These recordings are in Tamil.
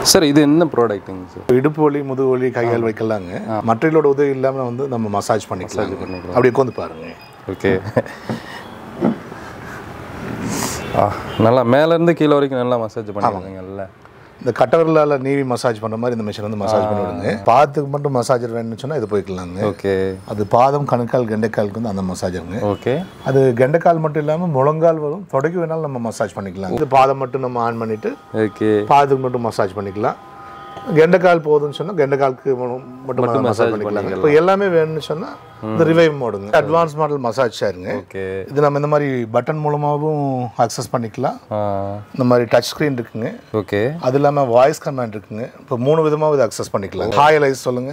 சார் இது என்ன ப்ராடக்ட்டுங்க சார் இடுப்பு வலி முதுகு வலி கைகால் வைக்கலாங்க மற்றவர்களோட உதவி இல்லாமல் வந்து நம்ம மசாஜ் பண்ணிக்கலாம் பண்ணிக்கலாம். அப்படி உட்காந்து பாருங்க ஓகே ஆ நல்லா மேலேருந்து கீழே வரைக்கும் நல்லா மசாஜ் பண்ணிடுறீங்கல்ல இந்த கட்டவர்களால் நீவி மசாஜ் பண்ணுற மாதிரி இந்த மிஷின் வந்து மசாஜ் பண்ணி விடுங்க பாதத்துக்கு மட்டும் மசாஜர் வேணும்னு சொன்னால் இது போய்க்கலாங்க ஓகே அது பாதம் கணுக்கால் கெண்டைக்காலுக்கு வந்து அந்த மசாஜருங்க ஓகே அது கெண்டைக்கால் மட்டும் இல்லாமல் முழங்கால் வரும் தொடக்கி வேணாலும் நம்ம மசாஜ் பண்ணிக்கலாம் இது பாதம் மட்டும் நம்ம ஆன் பண்ணிட்டு ஓகே பாதத்துக்கு மட்டும் மசாஜ் பண்ணிக்கலாம் கெண்டைக்கால் போதும்னு சொன்னால் கெண்டைக்காலுக்கு மட்டும் மசாஜ் பண்ணிக்கலாம் இப்போ எல்லாமே வேணும்னு சொன்னால் இந்த ரிவைவ் மோடுங்க அட்வான்ஸ் மாடல் மசாஜ் சேருங்க ஓகே இது நம்ம இந்த மாதிரி பட்டன் மூலமாகவும் அக்சஸ் பண்ணிக்கலாம் ஆ இந்த மாதிரி டச் ஸ்க்ரீன் இருக்குங்க ஓகே அது இல்லாமல் வாய்ஸ் கமாண்ட் இருக்குங்க இப்போ மூணு விதமாக இதை அக்சஸ் பண்ணிக்கலாம் ஹாய் லைஸ் சொல்லுங்க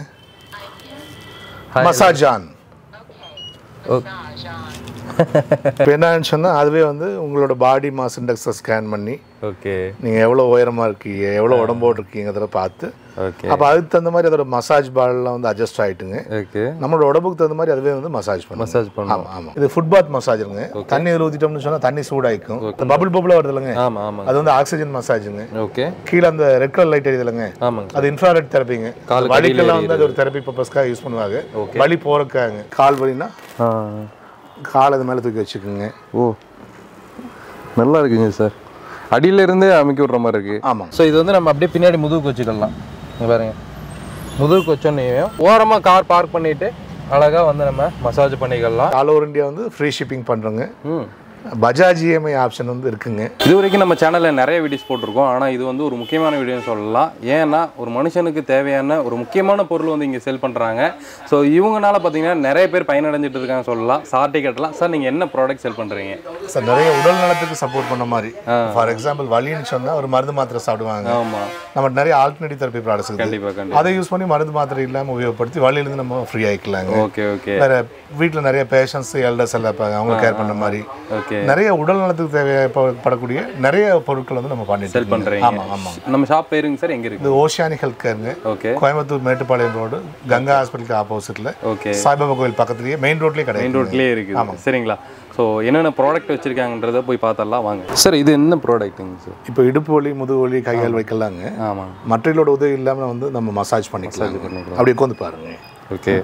மசாஜ் ஆன் ஓகே இப்போ என்னன்னு சொன்னால் அதுவே வந்து உங்களோட பாடி மாஸ் இண்டெக்ஸை ஸ்கேன் பண்ணி ஓகே நீங்கள் எவ்வளோ உயரமாக இருக்கீங்க எவ்வளோ உடம்போடு இருக்கீங்கிறத பார்த்து ஓகே அப்போ அதுக்கு தகுந்த மாதிரி அதோட மசாஜ் பால்லாம் வந்து அட்ஜஸ்ட் ஆகிட்டுங்க ஓகே நம்மளோட உடம்புக்கு தகுந்த மாதிரி அதுவே வந்து மசாஜ் பண்ணும் மசாஜ் பண்ணும் ஆமாம் ஆமாம் இது ஃபுட் பாத் மசாஜுங்க தண்ணி இதில் ஊற்றிட்டோம்னு சொன்னால் தண்ணி சூடாயிக்கும் இந்த பபுள் பபுளாக வருது இல்லைங்க ஆமாம் ஆமாங்க அது வந்து ஆக்சிஜன் மசாஜுங்க ஓகே கீழே அந்த ரெட் கலர் லைட் எரியுது இல்லைங்க ஆமாங்க அது இன்ஃப்ராரெட் தெரப்பிங்க காலுக்கு வலிக்கெல்லாம் வந்து அது ஒரு தெரப்பி பர்பஸ்க்காக யூஸ் பண்ணுவாங்க வலி போறக்காங்க கால் வலினா ஆ கால் அது மேலே தூக்கி வச்சுக்கோங்க ஓ நல்லா இருக்குங்க சார் அடியில இருந்தே அமைக்க விடுற மாதிரி இருக்கு ஆமாம் ஸோ இது வந்து நம்ம அப்படியே பின்னாடி முதுகுக்கு வச்சுக்கலாம் இங்க பாருங்க முதுகுக்கு வச்சோன்னே ஓரமா கார் பார்க் பண்ணிட்டு அழகா வந்து நம்ம மசாஜ் பண்ணிக்கலாம் ஆல் ஓவர் இந்தியா வந்து ஃப்ரீ ஷிப்பிங் பண்ணுறோங்க ம் பஜாஜ் இஎம்ஐ ஆப்ஷன் வந்து இருக்குங்க இது வரைக்கும் நம்ம சேனலில் நிறைய வீடியோஸ் போட்டிருக்கோம் ஆனால் இது வந்து ஒரு முக்கியமான வீடியோன்னு சொல்லலாம் ஏன்னா ஒரு மனுஷனுக்கு தேவையான ஒரு முக்கியமான பொருள் வந்து இங்கே செல் பண்ணுறாங்க ஸோ இவங்கனால பார்த்தீங்கன்னா நிறைய பேர் பயனடைஞ்சிட்டு இருக்காங்க சொல்லலாம் சார்ட்டே கேட்டலாம் சார் நீங்கள் என்ன ப்ராடக்ட் செல் பண்ணுறீங்க சார் நிறைய உடல் நலத்துக்கு சப்போர்ட் பண்ண மாதிரி ஃபார் எக்ஸாம்பிள் வலின்னு சொன்னால் ஒரு மருந்து மாத்திரை சாப்பிடுவாங்க ஆமாம் நம்ம நிறைய ஆல்டர்னேட்டிவ் தெரப்பி ப்ராடக்ட்ஸ் இருக்குது கண்டிப்பாக கண்டிப்பாக அதை யூஸ் பண்ணி மருந்து மாத்திரை இல்லாமல் உபயோகப்படுத்தி வலியிலேருந்து நம்ம ஃப்ரீ ஆகிக்கலாங்க ஓகே ஓகே வேற வீட்டில் நிறைய பேஷண்ட்ஸ் எல்டர்ஸ் எல்லாம் இருப்பாங்க அவங்க கேர் பண்ணுற மாதிரி ஓகே நிறைய உடல் நலத்துக்கு தேவைப்படக்கூடிய நிறைய பொருட்கள் வந்து நம்ம பண்ணிட்டு செல் இருக்கோங்க. பண்ணுறீங்க ஆமாம் ஆமாம் நம்ம ஷாப் பேருங்க சார் எங்கே இருக்கு இது ஓஷியானிக் ஹெல்த் கேருங்க ஓகே கோயம்புத்தூர் மேட்டுப்பாளையம் ரோடு கங்கா ஹாஸ்பிட்டலுக்கு ஆப்போசிட்ல ஓகே சாய்பாபா கோயில் பக்கத்துலயே மெயின் ரோட்லயே மெயின் கிடையாது ரோட்லேயே இருக்குது சரிங்களா ஸோ என்னென்ன ப்ராடக்ட் வச்சுருக்காங்கன்றத போய் பார்த்தரலாம் வாங்க சார் இது என்ன ப்ராடக்ட்டுங்க சார் இப்போ இடுப்பு வலி முதுகு வலி கைகால் வைக்கலாங்க ஆமாம் மற்றவர்களோட உதவி இல்லாமல் வந்து நம்ம மசாஜ் பண்ணிக்கலாம் பண்ணிக்கலாம். அப்படி உட்காந்து பாருங்க ஓகே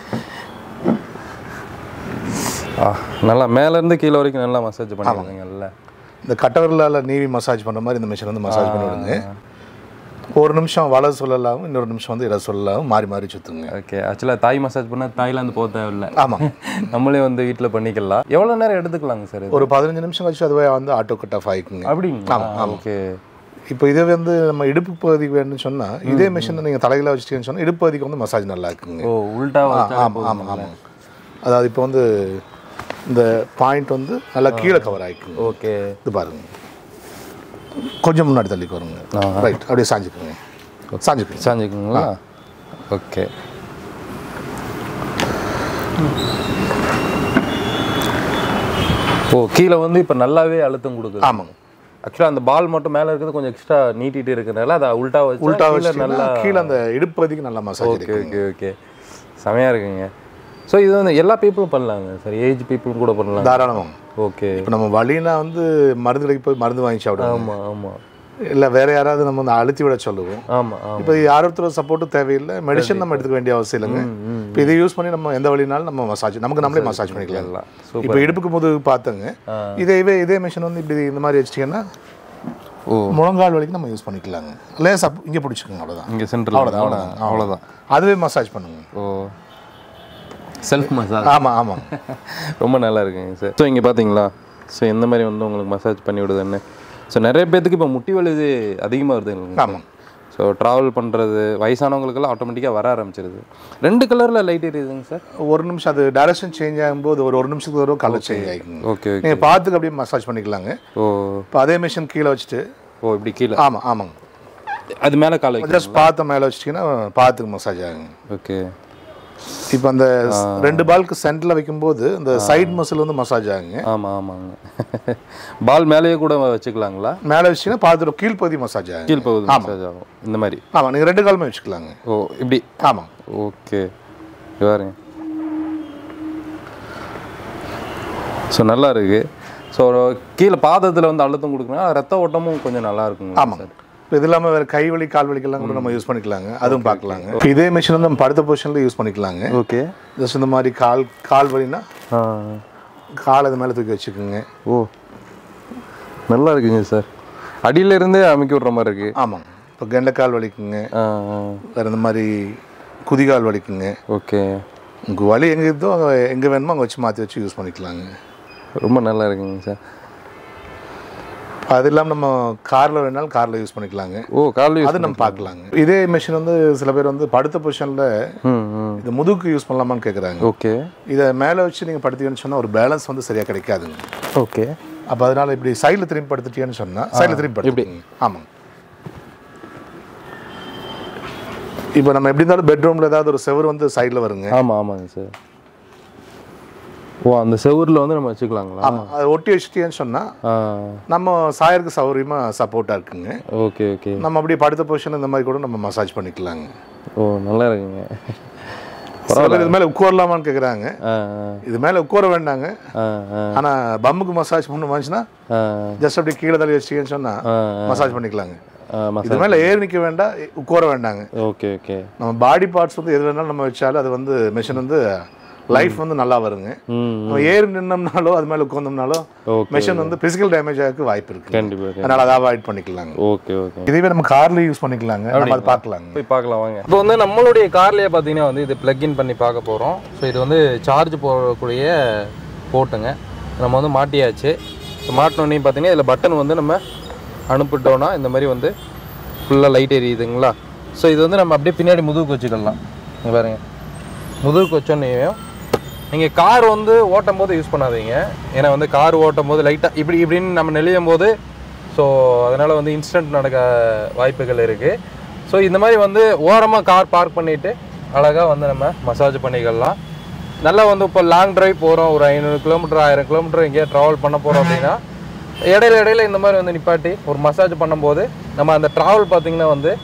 ஆ நல்லா மேலேருந்து கீழே வரைக்கும் நல்லா மசாஜ் பண்ணுவாங்கல்ல இந்த கட்டவர்களால் நீவி மசாஜ் பண்ணுற மாதிரி இந்த மிஷின் வந்து மசாஜ் பண்ணி விடுங்க ஒரு நிமிஷம் வலது சொல்லலாம் இன்னொரு நிமிஷம் வந்து இடது சொல்லலாம் மாறி மாறி சுற்றுங்க ஓகே ஆக்சுவலாக தாய் மசாஜ் பண்ணால் தாய்லாந்து போக தேவையில்லை ஆமாம் நம்மளே வந்து வீட்டில் பண்ணிக்கலாம் எவ்வளோ நேரம் எடுத்துக்கலாங்க சார் இது ஒரு பதினஞ்சு நிமிஷம் கழிச்சு அதுவே வந்து ஆட்டோ கட் ஆஃப் ஆகிக்குங்க அப்படிங்களா ஓகே இப்போ இதே வந்து நம்ம இடுப்பு பகுதிக்கு வேணும்னு சொன்னால் இதே மிஷினை நீங்கள் தலையில் வச்சுட்டீங்கன்னு சொன்னால் இடுப்பு பகுதிக்கு வந்து மசாஜ் நல்லா இருக்குங்க ஓ உல்டா ஆமாம் ஆமாம் ஆமாம் அதாவது இப்போ வந்து இந்த பாயிண்ட் வந்து நல்லா கீழே கவர் ஆகிக்குங்க ஓகே இது பாருங்க கொஞ்சம் முன்னாடி தள்ளிக்கு வருங்க ரைட் அப்படியே சாஞ்சுக்குங்க சாஞ்சுக்குங்க சாஞ்சிக்குங்களா ஓகே ஓ கீழே வந்து இப்போ நல்லாவே அழுத்தம் கொடுக்குது ஆமாங்க ஆக்சுவலாக அந்த பால் மட்டும் மேலே இருக்கிறது கொஞ்சம் எக்ஸ்ட்ரா நீட்டிட்டு இருக்கிறனால அதை உல்டா வச்சு உல்டா கீழே வச்சு நல்லா கீழே அந்த இடுப்பு பகுதிக்கு நல்லா மசாஜ் ஓகே ஓகே ஓகே செமையாக இருக்குங்க ஸோ இது வந்து எல்லா பீப்புளும் பண்ணலாங்க சார் ஏஜ் பீப்புளும் கூட பண்ணலாம் தாராளமாக ஓகே இப்போ நம்ம வலினா வந்து மருந்து கடைக்கு போய் மருந்து வாங்கி சாப்பிடுவோம் ஆமாம் ஆமாம் இல்லை வேற யாராவது நம்ம வந்து அழுத்தி விட சொல்லுவோம் ஆமாம் ஆமாம் இப்போ யார் ஒருத்தர் சப்போர்ட்டும் தேவையில்லை மெடிசன் நம்ம எடுத்துக்க வேண்டிய அவசியம் இல்லைங்க இப்போ இதை யூஸ் பண்ணி நம்ம எந்த வழினாலும் நம்ம மசாஜ் நமக்கு நம்மளே மசாஜ் பண்ணிக்கலாம் இப்போ இடுப்புக்கு போது பார்த்தங்க இதே இதே இதே மிஷின் வந்து இப்படி இந்த மாதிரி வச்சிட்டிங்கன்னா ஓ முழங்கால் வலிக்கு நம்ம யூஸ் பண்ணிக்கலாங்க லேசா இங்கே பிடிச்சிக்கோங்க அவ்வளோதான் இங்கே சென்ட்ரல் அவ்வளோதான் அவ்வளோதான் அவ்வளோதான் அதுவே மசாஜ் பண்ணுங்க ஓ செல்ஃப் மசாஜ் ஆமாம் ஆமாம் ரொம்ப நல்லா இருக்குங்க சார் ஸோ இங்கே பார்த்தீங்களா ஸோ எந்த மாதிரி வந்து உங்களுக்கு மசாஜ் பண்ணி விடுதுன்னு ஸோ நிறைய பேர்த்துக்கு இப்போ முட்டி வலி இது அதிகமாக வருது ஆமாம் ஸோ ட்ராவல் பண்ணுறது வயசானவங்களுக்கெல்லாம் ஆட்டோமேட்டிக்காக வர ஆரம்பிச்சிருது ரெண்டு கலரில் லைட் எரியுதுங்க சார் ஒரு நிமிஷம் அது டைரக்ஷன் சேஞ்ச் ஆகும்போது ஒரு ஒரு நிமிஷத்துக்கு ஒரு கலர் சேஞ்ச் ஆகிக்குங்க ஓகே ஓகே நீங்கள் பார்த்துக்கு அப்படியே மசாஜ் பண்ணிக்கலாங்க ஓ இப்போ அதே மிஷின் கீழே வச்சுட்டு ஓ இப்படி கீழே ஆமாம் ஆமாங்க அது மேலே கால் வைக்க ஜஸ்ட் பார்த்த மேலே வச்சிட்டிங்கன்னா பார்த்துக்கு மசாஜ் ஆகுங்க ஓகே இப்போ அந்த ரெண்டு பால்க்கு சென்டரில் வைக்கும்போது இந்த சைடு மசில் வந்து மசாஜ் ஆகுங்க ஆமாம் ஆமாங்க பால் மேலேயே கூட வச்சுக்கலாங்களா மேலே வச்சிங்கன்னா பார்த்துட்டு கீழ்ப்பகுதி மசாஜ் ஆகுங்க கீழ் பகுதி மசாஜ் ஆகும் இந்த மாதிரி ஆமாம் நீங்கள் ரெண்டு காலுமே வச்சுக்கலாங்க ஓ இப்படி ஆமாம் ஓகே பாருங்க ஸோ நல்லா இருக்கு ஸோ கீழே பாதத்தில் வந்து அழுத்தம் கொடுக்குறா ரத்த ஓட்டமும் கொஞ்சம் நல்லா இருக்குங்க ஆமாங்க இப்போ இது இல்லாமல் வேறு கை வலி கால் வலிக்கெல்லாம் கூட நம்ம யூஸ் பண்ணிக்கலாங்க அதுவும் பார்க்கலாங்க இப்ப இதே மிஷின் வந்து நம்ம படுத்த பொசிஷனில் யூஸ் பண்ணிக்கலாங்க ஓகே ஜஸ்ட் இந்த மாதிரி கால் கால் வலினா ஆ கால் இது மேலே தூக்கி வச்சுக்கோங்க ஓ நல்லா இருக்குங்க சார் அடியில இருந்தே அமைக்க விடுற மாதிரி இருக்கு ஆமாங்க இப்போ கெண்டைக்கால் வலிக்குங்க ஆ வேறு இந்த மாதிரி குதிகால் வலிக்குங்க ஓகே உங்கள் வலி எங்கே இருந்தோ அங்கே எங்கே வேணுமோ அங்கே வச்சு மாற்றி வச்சு யூஸ் பண்ணிக்கலாங்க ரொம்ப நல்லா இருக்குங்க சார் அது இல்லாமல் நம்ம காரில் வேணாலும் காரில் யூஸ் பண்ணிக்கலாங்க ஓ கால் யூஸ் அது நம்ம பார்க்கலாங்க இதே மிஷின் வந்து சில பேர் வந்து படுத்த பொசிஷனில் ம் ம் இது முதுகுக்கு யூஸ் பண்ணலாமான்னு கேட்குறாங்க ஓகே இதை மேலே வச்சு நீங்கள் படுத்தீங்கன்னு சொன்னால் ஒரு பேலன்ஸ் வந்து சரியாக கிடைக்காதுங்க ஓகே அப்போ அதனால் இப்படி சைடில் திரும்பி படுத்துட்டீங்கன்னு சொன்னால் சைடில் திரும்பி படுத்துங்க ஆமாங்க இப்போ நம்ம எப்படி இருந்தாலும் பெட்ரூமில் ஏதாவது ஒரு செவர் வந்து சைடில் வருங்க ஆமாம் ஆமாங்க சார் ஓ அந்த செவுரில் வந்து நம்ம வச்சுக்கலாங்களா ஆமாம் அதை ஒட்டி வச்சுட்டீங்கன்னு சொன்னால் ஆ நம்ம சாயருக்கு சௌகரியமாக சப்போர்ட்டாக இருக்குங்க ஓகே ஓகே நம்ம அப்படியே படுத்த பொசிஷன் இந்த மாதிரி கூட நம்ம மசாஜ் பண்ணிக்கலாங்க ஓ நல்லா இருக்குங்க சில பேர் இது மேலே உட்காரலாமான்னு கேட்குறாங்க ஆ இது மேலே உட்கார வேண்டாங்க ஆ ஆ ஆனால் பம்முக்கு மசாஜ் பண்ண வந்துச்சுன்னா ஆ ஜஸ்ட் அப்படியே கீழே தள்ளி வச்சிங்கன்னு சொன்னால் ஆ மசாஜ் பண்ணிக்கலாங்க ஆ மசாலா இது மேலே ஏறி நிற்க வேண்டாம் உட்கார வேண்டாங்க ஓகே ஓகே நம்ம பாடி பார்ட்ஸ் வந்து எது வேணாலும் நம்ம வச்சாலும் அது வந்து மிஷின் வந்து லைஃப் வந்து நல்லா வருங்க ம் நம்ம ஏறி நின்னோம்னாலோ அது மேலே உட்காந்தோம்னாலோ ஓகே மிஷின் வந்து பிசிக்கல் டேமேஜ் ஆகிறதுக்கு வாய்ப்பு இருக்கு கண்டிப்பாக அதனால அதை அவாய்ட் பண்ணிக்கலாங்க ஓகே ஓகே இதுவே நம்ம கார்ல யூஸ் பண்ணிக்கலாங்க நம்ம அதை பார்க்கலாங்க போய் பார்க்கலாம் வாங்க இப்போ வந்து நம்மளுடைய கார்லேயே பார்த்தீங்கன்னா வந்து இது பிளக்இன் பண்ணி பார்க்க போகிறோம் ஸோ இது வந்து சார்ஜ் போடக்கூடிய போட்டுங்க நம்ம வந்து மாட்டியாச்சு ஸோ மாட்டினோடனே பார்த்தீங்கன்னா இதில் பட்டன் வந்து நம்ம அனுப்பிட்டோன்னா இந்த மாதிரி வந்து ஃபுல்லாக லைட் எரியுதுங்களா ஸோ இது வந்து நம்ம அப்படியே பின்னாடி முதுகுக்கு வச்சுக்கலாம் இங்க பாருங்க முதுகுக்கு வச்சோன்னையும் நீங்கள் கார் வந்து ஓட்டும் போது யூஸ் பண்ணாதீங்க ஏன்னா வந்து கார் ஓட்டும் போது லைட்டாக இப்படி இப்படின்னு நம்ம நெளியும் போது ஸோ அதனால் வந்து இன்சிடென்ட் நடக்க வாய்ப்புகள் இருக்குது ஸோ இந்த மாதிரி வந்து ஓரமாக கார் பார்க் பண்ணிவிட்டு அழகாக வந்து நம்ம மசாஜ் பண்ணிக்கலாம் நல்லா வந்து இப்போ லாங் டிரைவ் போகிறோம் ஒரு ஐநூறு கிலோமீட்டர் ஆயிரம் கிலோமீட்டர் எங்கேயா ட்ராவல் பண்ண போகிறோம் அப்படின்னா இடையில இடையில இந்த மாதிரி வந்து நிப்பாட்டி ஒரு மசாஜ் பண்ணும்போது நம்ம அந்த ட்ராவல் பார்த்தீங்கன்னா வந்து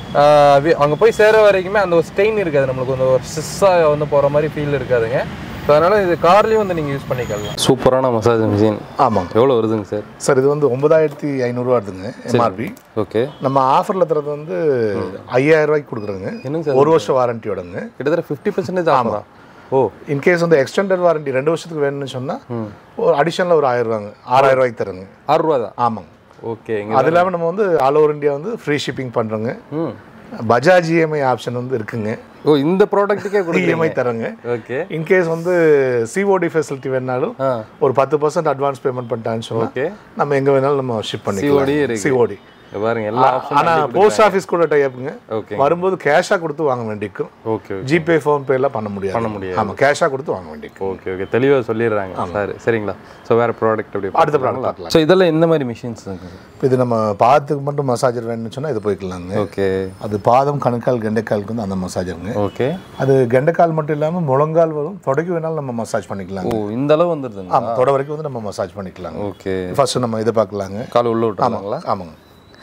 அங்கே போய் சேர வரைக்குமே அந்த ஒரு ஸ்டெயின் இருக்காது நம்மளுக்கு வந்து ஒரு சிஸ்ஸாக வந்து போகிற மாதிரி ஃபீல் இருக்காதுங்க ஸோ அதனால் இது கார்லேயும் வந்து நீங்கள் யூஸ் பண்ணிக்கலாம் சூப்பரான மசாஜ் மிஷின் ஆமாங்க எவ்வளோ வருதுங்க சார் சார் இது வந்து ஒன்பதாயிரத்தி ஐநூறுரூவா வருதுங்க எம்ஆர்பி ஓகே நம்ம ஆஃபரில் தரது வந்து ஐயாயிரம் ரூபாய்க்கு கொடுக்குறோங்க என்னங்க சார் ஒரு வருஷம் வாரண்டியோடங்க கிட்டத்தட்ட ஃபிஃப்டி பர்சன்டேஜ் ஆகுதா ஓ இன்கேஸ் வந்து எக்ஸ்டெண்டட் வாரண்டி ரெண்டு வருஷத்துக்கு வேணும்னு சொன்னால் ஒரு அடிஷனலாக ஒரு ஆயிரம் ரூபாங்க ஆறாயிரம் ரூபாய்க்கு தருங்க ஆறு ரூபா தான் ஆமாங்க ஓகே இங்கே அது இல்லாமல் நம்ம வந்து ஆல் ஓவர் இந்தியா வந்து ஃப்ரீ ஷிப்பிங் பண்ணுறோங்க ம் பஜாஜ் இஎம்ஐ ஆப்ஷன் வந்து இருக்குங்க ஓ இந்த ப்ராடக்ட்டுக்கே கொடுக்குறீங்க இஎம்ஐ தரங்க ஓகே இன்கேஸ் வந்து சிஓடி ஃபெசிலிட்டி வேணாலும் ஆ ஒரு பத்து பர்சன்ட் அட்வான்ஸ் பேமெண்ட் பண்ணிட்டான்னு சொன்னால் ஓகே நம்ம எங்கே வேணாலும் நம்ம ஷிப் பண்ணிக்கலாம் COD இருக்கு. சிஓடி இங்க பாருங்க எல்லா ஆப்ஷன் ஆனால் போஸ்ட் ஆஃபீஸ் கூட டைப்புங்க ஓகே வரும்போது கேஷாக கொடுத்து வாங்க வேண்டிக்கும் ஓகே ஜிபே ஃபோன்பே எல்லாம் பண்ண முடியாது பண்ண முடியாது. ஆமாம் கேஷாக கொடுத்து வாங்க வேண்டிக்கும் ஓகே ஓகே தெளிவாக சொல்லிடுறாங்க சார் சரிங்களா ஸோ வேறு ப்ராடக்ட் அப்படி அடுத்த ப்ராடக்ட் பார்க்கலாம் ஸோ இதெல்லாம் எந்த மாதிரி மிஷின்ஸ் இப்போ இது நம்ம பாதத்துக்கு மட்டும் மசாஜர் வேணும்னு சொன்னால் இது போய்க்கலாங்க ஓகே அது பாதம் கணுக்கால் கெண்டைக்காலுக்கு வந்து அந்த மசாஜருங்க ஓகே அது கெண்டைக்கால் மட்டும் இல்லாமல் முழங்கால் வரும் தொடக்கி வேணாலும் நம்ம மசாஜ் பண்ணிக்கலாம் ஓ இந்த அளவு வந்துடுதுங்க ஆமாம் தொட வரைக்கும் வந்து நம்ம மசாஜ் பண்ணிக்கலாங்க ஓகே ஃபர்ஸ்ட் நம்ம இதை பார்க்கலாங்க கால் உள்ள விட்டுறாங்களா ஆமாங்க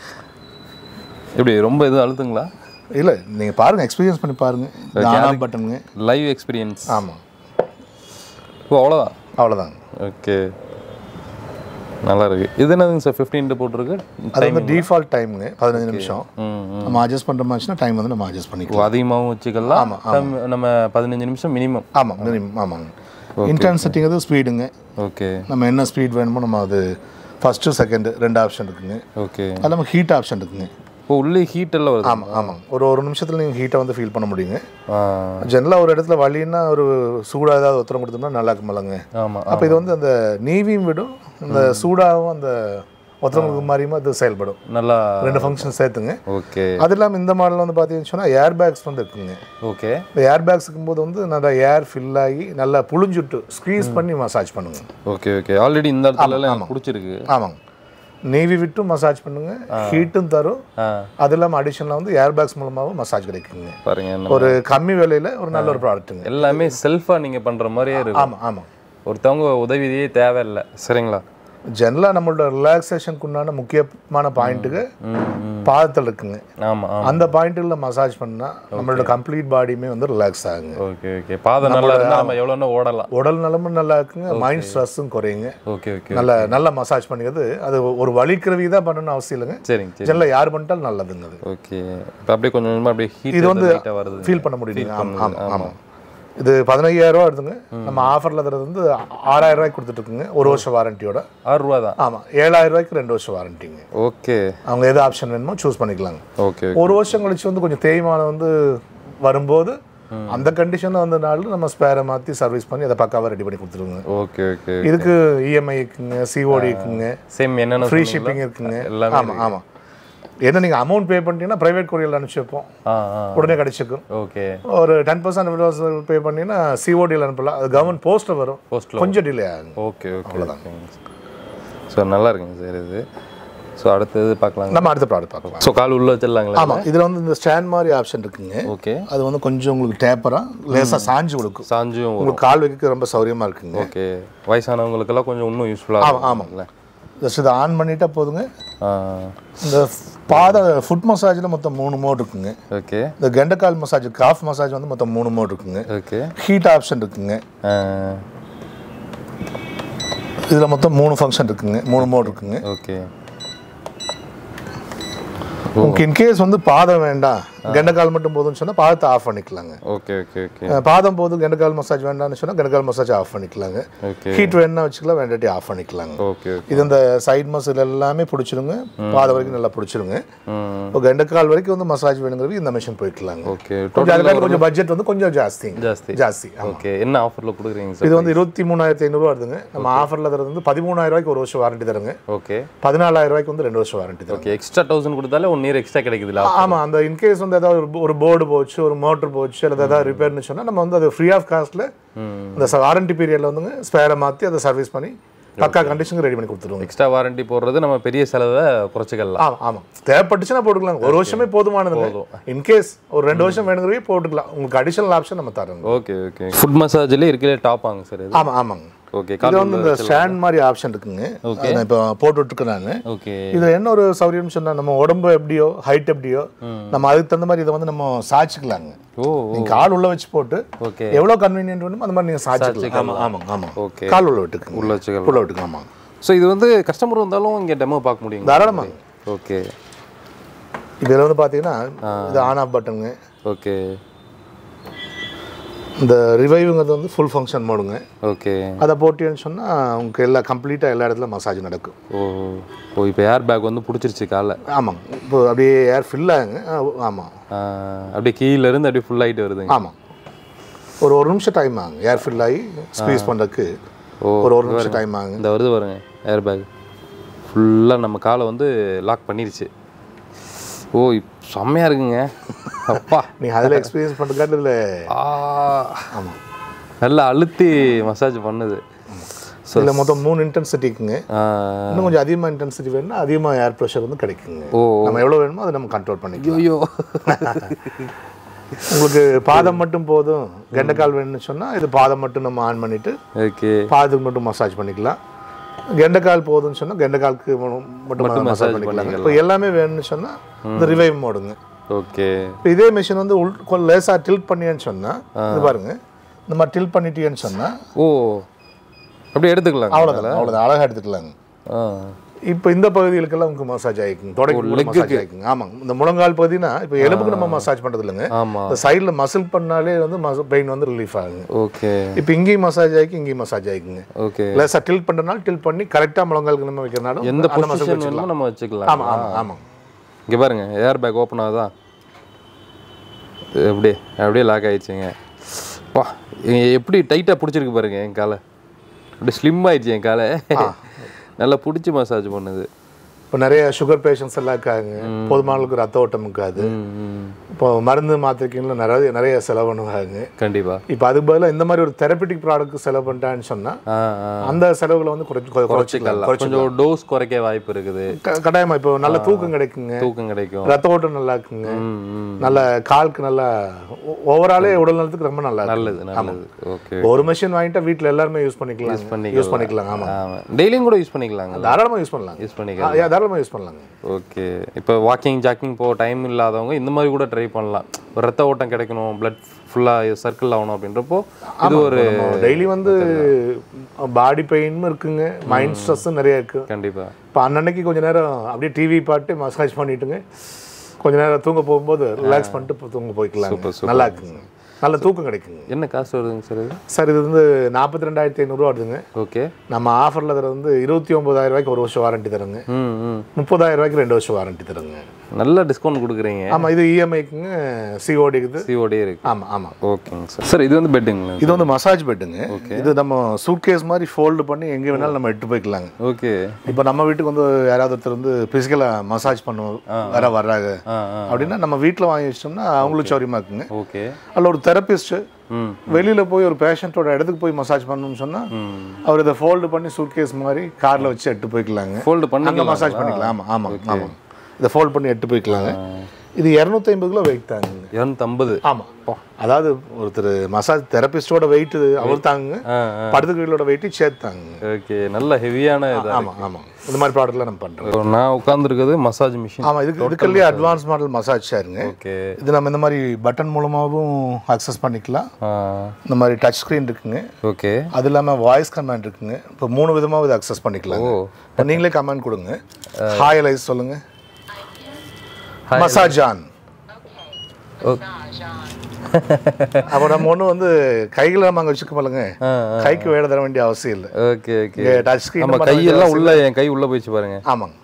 எப்படி ரொம்ப இது அழுத்துங்களா இல்லை நீங்கள் பாருங்கள் எக்ஸ்பீரியன்ஸ் பண்ணி பாருங்கள் ஆனா பட்டனுங்க லைவ் எக்ஸ்பீரியன்ஸ் ஆமாம் ஓ அவ்வளோதான் அவ்வளோதாங்க ஓகே நல்லா இருக்கு இது என்னதுங்க சார் ஃபிஃப்டீன் போட்டிருக்கு அது வந்து டிஃபால்ட் டைமுங்க பதினஞ்சு நிமிஷம் ம் ம். நம்ம அட்ஜஸ்ட் பண்ணுற மாதிரிச்சுன்னா டைம் வந்து நம்ம அட்ஜஸ்ட் ஓ, பண்ணிக்கலாம் அதிகமாகவும் வச்சுக்கலாம் கம்மி- நம்ம பதினஞ்சு நிமிஷம் மினிமம் ஆமாம் மினிமம் ஆமாங்க இன்டென்சிட்டிங்கிறது ஸ்பீடுங்க ஓகே நம்ம என்ன ஸ்பீட் வேணுமோ நம்ம அது ஃபஸ்ட்டு செகண்டு ரெண்டு ஆப்ஷன் இருக்குங்க ஓகே அது இல்லாமல் ஹீட் ஆப்ஷன் இருக்குங்க ஓ உள்ளே ஹீட் எல்லாம் வருது ஆமாம் ஆமாம் ஒரு ஒரு நிமிஷத்தில் நீங்கள் ஹீட்டை வந்து ஃபீல் பண்ண முடியுங்க ஆ ஜெனரலாக ஒரு இடத்துல வலின்னா ஒரு சூடாக ஏதாவது ஒத்தரம் கொடுத்தோம்னா நல்லா இருக்குமில்லங்க ஆமாம் அப்போ இது வந்து அந்த நீவியும் விடும் இந்த சூடாகவும் அந்த ஒத்தரம் கொடுக்க மாதிரியுமா இது செயல்படும் நல்லா ரெண்டு ஃபங்க்ஷன் சேர்த்துங்க ஓகே அது இல்லாமல் இந்த மாடல் வந்து பார்த்தீங்கன்னு சொன்னால் ஏர் பேக்ஸ் வந்து இருக்குங்க ஓகே இந்த ஏர் பேக்ஸ் இருக்கும்போது வந்து நல்லா ஏர் ஃபில் ஆகி நல்லா புழிஞ்சுட்டு ஸ்க்வீஸ் பண்ணி மசாஜ் பண்ணுங்க ஓகே ஓகே ஆல்ரெடி இந்த இடத்துல எல்லாம் எனக்கு பிடிச்சிருக்கு ஆமாங்க நீவி விட்டும் மசாஜ் பண்ணுங்க ஹீட்டும் தரும் ஆ அது இல்லாமல் அடிஷனலாக வந்து ஏர் பேக்ஸ் மூலமாகவும் மசாஜ் கிடைக்குங்க பாருங்க என்ன ஒரு கம்மி விலையில ஒரு நல்ல ஒரு ப்ராடக்ட்டுங்க எல்லாமே செல்ஃபாக நீங்கள் பண்ணுற மாதிரியே இருக்கும் ஆமாம் ஆமாம் ஒருத்தவங்க உதவியே தேவையில்லை சரிங்களா ஜெனரலாக நம்மளோட ரிலாக்ஸேஷனுக்கு உண்டான முக்கியமான பாயிண்ட்டுக்கு பாதத்தில் இருக்குங்க ஆமா ஆமா அந்த பாயிண்ட்டுல மசாஜ் பண்ணா நம்மளோட கம்ப்ளீட் பாடியுமே வந்து ரிலாக்ஸ் ஆகுங்க ஓகே ஓகே பாதம் நல்லா இருந்தா நம்ம எவ்வளோன்னா ஓடலாம் உடல் நலமும் நல்லா இருக்குங்க மைண்ட் ஸ்ட்ரெஸ்ஸும் குறையுங்க ஓகே ஓகே நல்ல நல்ல மசாஜ் பண்ணிக்கிறது அது ஒரு வலிக்கிறவி தான் பண்ணணும்னு அவசியம் இல்லைங்க சரிங்க சரி ஜெனரலாக யார் பண்ணிட்டாலும் நல்லதுங்க அது ஓகே இப்போ அப்படியே கொஞ்சம் கொஞ்சமா அப்படியே ஹீட் இது வந்து லைட்டாக வருது ஃபீல் பண்ண முடியுங்க ஆமாம் ஆமாம் ஆமாம் இது பதினையாயிரம் ரூபா வருதுங்க நம்ம ஆஃபரில் தரது வந்து ஆறாயிரம் ரூபாய்க்கு கொடுத்துட்டு இருக்குங்க ஒரு வருஷம் வாரண்டியோட ஆறு ரூபா தான் ஆமாம் ஏழாயிரம் ரூபாய்க்கு ரெண்டு வருஷம் வாரண்டிங்க ஓகே அவங்க எது ஆப்ஷன் வேணுமோ சூஸ் பண்ணிக்கலாங்க ஓகே ஒரு வருஷம் கழிச்சு வந்து கொஞ்சம் தேய்மானம் வந்து வரும்போது அந்த கண்டிஷனில் வந்தனால நம்ம ஸ்பேரை மாற்றி சர்வீஸ் பண்ணி அதை பக்காவாக ரெடி பண்ணி கொடுத்துருவோங்க ஓகே ஓகே இதுக்கு இஎம்ஐ இருக்குங்க சிஓடி இருக்குங்க சேம் என்னென்ன ஃப்ரீ சொன்னீங்களோ, ஷிப்பிங் இருக்குங்க எல்லாமே ஆமாம் ஆமாம் என்ன நீங்கள் அமௌண்ட் பே பண்ணிட்டீங்கன்னா ப்ரைவேட் கொரியரில் அனுப்பிச்சு வைப்போம் ஆ ஆ உடனே கிடைச்சிக்கும் ஓகே ஒரு டென் பர்சன்ட் பே பண்ணீங்கன்னா சிஓடியில் அனுப்பலாம் அது கவர்மெண்ட் போஸ்ட்டில் வரும் போஸ்ட்ல கொஞ்சம் டிலே ஆகும் ஓகே ஓகே ஸோ நல்லா இருக்குங்க சார் இது ஸோ அடுத்தது பார்க்கலாங்க நம்ம அடுத்த ப்ராடக்ட் பார்க்கலாம் ஸோ கால் உள்ள வச்சிடலாங்களா ஆமாம் இதில் வந்து இந்த ஸ்டாண்ட் மாதிரி ஆப்ஷன் இருக்குங்க ஓகே அது வந்து கொஞ்சம் உங்களுக்கு டேப்பராக லேசாக சாஞ்சு கொடுக்கும் சாஞ்சும் வரும் உங்களுக்கு கால் வைக்க ரொம்ப சௌரியமாக இருக்குங்க ஓகே வயசானவங்களுக்கெல்லாம் கொஞ்சம் இன்னும் யூஸ்ஃபுல்லாக ஆமாம் ஆமாம் ஜஸ்ட் இதை ஆன் பண்ணிட்டா போதுங்க ஆ இந்த பாத ஃபுட் மசாஜில் மொத்தம் மூணு மோட் இருக்குங்க ஓகே இந்த கெண்டக்கால் மசாஜ் காஃப் மசாஜ் வந்து மொத்தம் மூணு மோட் இருக்குங்க ஓகே ஹீட் ஆப்ஷன் இருக்குங்க ஆ இதில் மொத்தம் மூணு ஃபங்க்ஷன் இருக்குங்க மூணு மோட் இருக்குங்க ஓகே உங்களுக்கு இன்கேஸ் வந்து பாதம் வேண்டாம் கெண்டக்கால் மட்டும் போதும்னு சொன்னால் பாதத்தை ஆஃப் பண்ணிக்கலாங்க ஓகே ஓகே ஓகே அஹ் பாதம் போதும் கெண்டக்கால் மசாஜ் வேண்டாம்னு சொன்னால் கெண்டக்கால் மசாஜ் ஆஃப் பண்ணிக்கலாங்க ஓகே ஹீட் வேணா வச்சுக்கலாம் வேண்டாட்டி ஆஃப் பண்ணிக்கலாங்க ஓகே ஓகே இது இந்த சைட் மசில் எல்லாமே பிடிச்சிருங்க பாதம் வரைக்கும் நல்லா பிடிச்சிருங்க ம் இப்போ கெண்டக்கால் வரைக்கும் வந்து மசாஜ் வேணுங்கிறது இந்த மிஷின் போய்க்கலாங்க ஓகே கொஞ்சம் அதுக்காக கொஞ்சம் பட்ஜெட் வந்து கொஞ்சம் ஜாஸ்தி ஜாஸ்தி ஜாஸ்தி ஆமா. ஓகே என்ன ஆஃபரில் கொடுக்குறீங்க சார் இது வந்து இருபத்தி மூணாயிரத்தி ஐநூறுரூவா வருதுங்க நம்ம ஆஃபரில் தரது வந்து பதிமூணாயிரம் ரூபாய்க்கு ஒரு வருஷம் வாரண்டி தருங்க ஓகே பதினாலாயிரம் ரூபாய்க்கு வந்து ரெண்டு வருஷம் வாரண்டி தருங்க ஓகே எக்ஸ்ட்ரா தௌசண்ட் கொடுத்தாலே ஒன் இயர் எக்ஸ்ட்ரா கிடைக்குதுல ஆமா அந்த இன்கேஸ் வந்து ஏதாவது ஒரு- ஒரு போர்டு போச்சு ஒரு மோட்டர் போச்சு அல்லது ஏதாவது ரிப்பேர்னு சொன்னா நம்ம வந்து அது ஃப்ரீ ஆஃப் காஸ்ட்ல அந்த வாரண்டி பீரியட்ல வந்துங்க ஸ்பேரை மாத்தி அதை சர்வீஸ் பண்ணி பக்கா கண்டிஷனுக்கு ரெடி பண்ணி கொடுத்துருவோங்க எக்ஸ்ட்ரா வாரண்டி போடுறது நம்ம பெரிய செலவை குறைச்சிக்கலாம் ஆமா ஆமா தேவைப்பட்டுச்சுன்னா போட்டுக்கலாம் ஒரு வருஷமே போதுமானது இன்கேஸ் ஒரு ரெண்டு வருஷம் வேணுங்கிறவே போட்டுக்கலாம் உங்களுக்கு அடிஷனல் ஆப்ஷன் நம்ம தரோங்க ஓகே ஓகே ஃபுட் மசாஜ்ல இருக்கலே டாப் ஆங்க சார் இது ஆமா ஆமாங்க ஓகே இது கால் வந்து இந்த ஸ்டாண்ட் மாதிரி ஆப்ஷன் இருக்குங்க அது நான் இப்போ போட்டுட்டு இருக்கேன் நான் ஓகே இதுல என்ன ஒரு சௌகரியம்னு சொன்னா நம்ம உடம்பு எப்படியோ ஹைட் எப்படியோ நம்ம அதுக்கு தகுந்த மாதிரி இதை வந்து நம்ம சாய்ச்சிக்கலாங்க ஓ நீங்க கால் உள்ள வச்சு போட்டு ஓகே எவ்வளவு கன்வீனியன்ட் வேணுமோ அந்த மாதிரி நீங்க சாய்ச்சிக்கலாம் ஆமா ஆமாங்க ஆமா ஓகே கால் உள்ள விட்டுக்குங்க உள்ள வச்சுக்கலாம் உள்ள விட்டுங்க ஆமாங்க ஸோ இது வந்து கஸ்டமர் வந்தாலும் இங்கே டெமோ பார்க்க முடியுங்க தாராளமாங்க ஓகே இதுல வந்து பாத்தீங்கன்னா இது ஆன் ஆஃப் பட்டனுங்க ஓகே இந்த ரிவைவுங்கிறது வந்து ஃபுல் ஃபங்க்ஷன் மோடுங்க ஓகே அதை போட்டீங்கன்னு சொன்னா உங்களுக்கு எல்லா கம்ப்ளீட்டா எல்லா இடத்துல மசாஜ் நடக்கும் ஓ ஓ இப்போ ஏர் பேக் வந்து பிடிச்சிருச்சு காலை ஆமாங்க இப்போ அப்படியே ஏர் ஃபில் ஆகுங்க ஆ, ஆமா ஆ, அப்படியே கீழ இருந்து அப்படியே ஃபுல் ஆயிட்டு வருதுங்க ஆமாம் ஒரு ஒரு நிமிஷம் டைம் ஆகுங்க ஏர் ஃபில் ஆகி ஸ்க்வீஸ் பண்ணுறதுக்கு ஓ ஒரு ஒரு நிமிஷம் டைம் ஆகுங்க இந்த வருது பாருங்க ஏர் பேக் ஃபுல்லாக நம்ம காலை வந்து லாக் பண்ணிருச்சு ஓ இப் செம்மையா இருக்குங்க அப்பா நீங்கள் அதில் எக்ஸ்பீரியன்ஸ் பண்ணுறதுக்காட்டு இதில் ஆ ஆமாம் நல்லா அழுத்தி மசாஜ் பண்ணுது ஸோ இதில் மொத்தம் மூணு இன்டென்சிட்டிக்குங்க இன்னும் கொஞ்சம் அதிகமாக இன்டென்சிட்டி வேணும்னா அதிகமாக ஏர் ப்ரெஷர் வந்து கிடைக்குங்க ஓ நம்ம எவ்வளோ வேணுமோ அதை நம்ம கண்ட்ரோல் பண்ணிக்கலாம் ஐயோ உங்களுக்கு பாதம் மட்டும் போதும் கெண்டைக்கால் வேணும்னு சொன்னால் இது பாதம் மட்டும் நம்ம ஆன் பண்ணிவிட்டு ஓகே பாதத்துக்கு மட்டும் மசாஜ் பண்ணிக்கலாம் கெண்டைக்கால் போதும்னு சொன்னால் கெண்டைக்காலுக்கு மட்டும் மசாஜ் பண்ணிக்கலாம் இப்போ எல்லாமே வேணும்னு சொன்னால் இந்த ரிவைவ் மோடுங்க ஓகே இப்போ இதே மிஷின் வந்து உள் கொஞ்சம் லேசாக டில்ட் பண்ணியேன்னு சொன்னால் இது பாருங்க இந்த மாதிரி டில்ட் பண்ணிட்டீங்கன்னு சொன்னால் ஓ அப்படியே எடுத்துக்கலாம் அவ்வளோதான் அவ்வளோதான் அழகாக எடுத்துக்கலாங்க ஆ இப்போ இந்த பகுதிகளுக்கெல்லாம் உங்களுக்கு மசாஜ் ஆகிக்குங்க தொடங்கி மசாஜ் ஆகிக்குங்க ஆமாங்க இந்த முழங்கால் பகுதினா இப்போ எலும்புக்கு நம்ம மசாஜ் பண்ணுறது இல்லைங்க ஆமா இந்த சைடில் மசில் பண்ணாலே வந்து பெயின் வந்து ரிலீஃப் ஆகுங்க ஓகே இப்போ இங்கேயும் மசாஜ் ஆகி இங்கேயும் மசாஜ் ஆகிக்குங்க ஓகே லேசாக டில்ட் பண்ணுறனால டில்ட் பண்ணி கரெக்டாக முழங்காலுக்கு நம்ம வைக்கிறனாலும் எந்த அந்த muscle பொசிஷன் வச்சுக்கலாம். வேணுமோ நம்ம வச்சுக்கலாம் ஆமாம் ஆமாம் ஆமாம் இங்கே பாருங்க ஏர் பேக் ஓப்பன் ஆகுதா இது அப்படியே அப்படியே லாக் ஆயிடுச்சுங்க வா எப்படி டைட்டாக பிடிச்சிருக்கு பாருங்க என் காலை அப்படியே ஸ்லிம் ஆயிடுச்சு என் காலை நல்லா பிடிச்சி மசாஜ் பண்ணுது இப்போ நிறைய சுகர் பேஷண்ட்ஸ் எல்லாம் இருக்காங்க போதுமான அளவுக்கு ரத்த ஓட்டம் இருக்காது ம், ம். இப்போ மருந்து மாத்திரைக்கெல்லாம் நிறைய நிறைய செலவு பண்ணுவாங்க கண்டிப்பா இப்போ அதுக்கு பதிலாக இந்த மாதிரி ஒரு தெரப்பிட்டிக் ப்ராடக்ட் செலவு பண்ணிட்டான்னு சொன்னா ஆ ஆ அந்த செலவுகளை வந்து குறைச்சி குறைச்சிக்கலாம் குறைச்சிக்கலாம் கொஞ்சம் டோஸ் குறைக்க வாய்ப்பு இருக்குது க- கட்டாயமா இப்போ நல்ல தூக்கம் கிடைக்குங்க தூக்கம் கிடைக்கும் ரத்த ஓட்டம் நல்லா இருக்குங்க ம், ம். நல்ல காலுக்கு நல்லா ஓவராலே உடல் நலத்துக்கு ரொம்ப நல்லா இருக்கு நல்லது நல்லது ஓகே ஒரு மிஷின் வாங்கிட்டா வீட்ல எல்லாருமே யூஸ் பண்ணிக்கலாம் யூஸ் பண்ணிக்கலாம். பண்ணிக்கலாம் ஆமா ஆமா டெய்லியும் கூட யூஸ் பண்ணிக்கலாங்க தாராளமா யூஸ் பண்ணலாம் யூஸ் பண்ணிக்கலாம் ஆ, தாராளமா யூஸ் பண்ணலாங்க ஓகே இப்போ வாக்கிங் ஜாக்கிங் போக டைம் இல்லாதவங்க இந்த மாதிரி கூட ட்ரை பண்ணலாம் ஒரு ரத்த ஓட்டம் கிடைக்கணும் பிளட் ஃபுல்லாக சர்க்கிள் ஆகணும் அப்படின்றப்போ இது ஒரு டெய்லி வந்து பாடி பெயினும் இருக்குங்க மைண்ட் ஸ்ட்ரெஸ்ஸும் நிறைய இருக்கு கண்டிப்பா இப்போ அன்னன்னைக்கு கொஞ்ச நேரம் அப்படியே டிவி பாட்டு மசாஜ் பண்ணிட்டுங்க கொஞ்ச நேரம் தூங்க போகும்போது ரிலாக்ஸ் பண்ணிட்டு இப்போ தூங்க போய்க்கலாம் நல்லா இருக்குங்க நல்ல தூக்கம் கிடைக்குங்க என்ன காசு வருதுங்க சார் இது சார் இது வந்து நாற்பத்தி ரெண்டாயிரத்தி ஐநூறுரூவா வருதுங்க ஓகே நம்ம ஆஃபரில் தர வந்து இருபத்தி ஒம்பதாயிரம் ரூபாய்க்கு ஒரு வருஷம் வாரண்டி தருங்க ம் ம் முப்பதாயிரம் ரூபாய்க்கு ரெண்டு வருஷம் வாரண்டி தருங்க நல்ல டிஸ்கவுண்ட் கொடுக்குறீங்க ஆமாம் இது இஎம்ஐக்குங்க சிஓடிக்குது சிஓடி இருக்கு ஆமாம் ஆமாம் ஓகேங்க சார் சார் இது வந்து பெட்டுங்களா இது வந்து மசாஜ் பெட்டுங்க இது நம்ம சூட்கேஸ் மாதிரி ஃபோல்டு பண்ணி எங்கே வேணாலும் நம்ம எடுத்து போய்க்கலாங்க ஓகே இப்போ நம்ம வீட்டுக்கு வந்து யாராவது ஒருத்தர் வந்து ஃபிசிக்கலாக மசாஜ் பண்ணுவோம் வர வர்றாங்க ஆ ஆ அப்படின்னா நம்ம வீட்டில் வாங்கி வச்சிட்டோம்னா அவங்களுக்கு சௌரியமாக இருக்குங்க ஓகே அதில் ஒரு தெரபிஸ்ட்டு ம் வெளியில் போய் ஒரு பேஷண்ட்டோட இடத்துக்கு போய் மசாஜ் பண்ணணும்னு சொன்னால் ம் அவர் இதை ஃபோல்டு பண்ணி சூட்கேஸ் மாதிரி காரில் வச்சு எடுத்து போய்க்கலாங்க ஃபோல்டு அங்கே பண்ணி மசாஜ் பண்ணிக்கலாம் ஆமாம் ஆமாம் ஆமாம் இதை ஃபோல்ட் பண்ணி எடுத்து போய்க்கலாங்க இது இரநூத்தி ஐம்பது கிலோ வெயிட் தாங்குங்க இரநூத்தம்பது ஆமாம் அதாவது ஒருத்தர் மசாஜ் தெரபிஸ்டோட வெயிட் அவர் தாங்குங்க ஆ ஆ படுத்துக்கிறோட வெயிட்டு சேர்த்து தாங்குங்க ஓகே நல்ல ஹெவியான இதா ஆமாம் ஆமாம் இந்த மாதிரி ப்ராடக்ட்லாம் நம்ம பண்ணுறோம் இப்போ நான் உட்காந்துருக்கிறது மசாஜ் மிஷின் ஆமாம் இதுக்கு இதுக்குள்ளேயே அட்வான்ஸ் மாடல் மசாஜ் சேருங்க ஓகே இது நம்ம இந்த மாதிரி பட்டன் மூலமாகவும் அக்சஸ் பண்ணிக்கலாம் இந்த மாதிரி டச் ஸ்க்ரீன் இருக்குங்க ஓகே அது இல்லாமல் வாய்ஸ் கமாண்ட் இருக்குங்க இப்போ மூணு விதமாக இதை அக்சஸ் பண்ணிக்கலாம் ஓ இப்போ நீங்களே கமெண்ட் கொடுங்க ஹாய் லைஸ் சொல்லுங்க மசாஜ் ஆன் ஓ அப்போ நம்ம ஒன்றும் வந்து கைகளை நம்ம அங்கே வச்சுக்க மாட்டோங்க ஆ கைக்கு வேலை தர வேண்டிய அவசியம் இல்லை ஓகே ஓகே இங்கே டச் ஸ்க்ரீன் நம்ம கையெல்லாம் உள்ள என் கை உள்ள போயிடுச்சு பாருங்க ஆமாங்க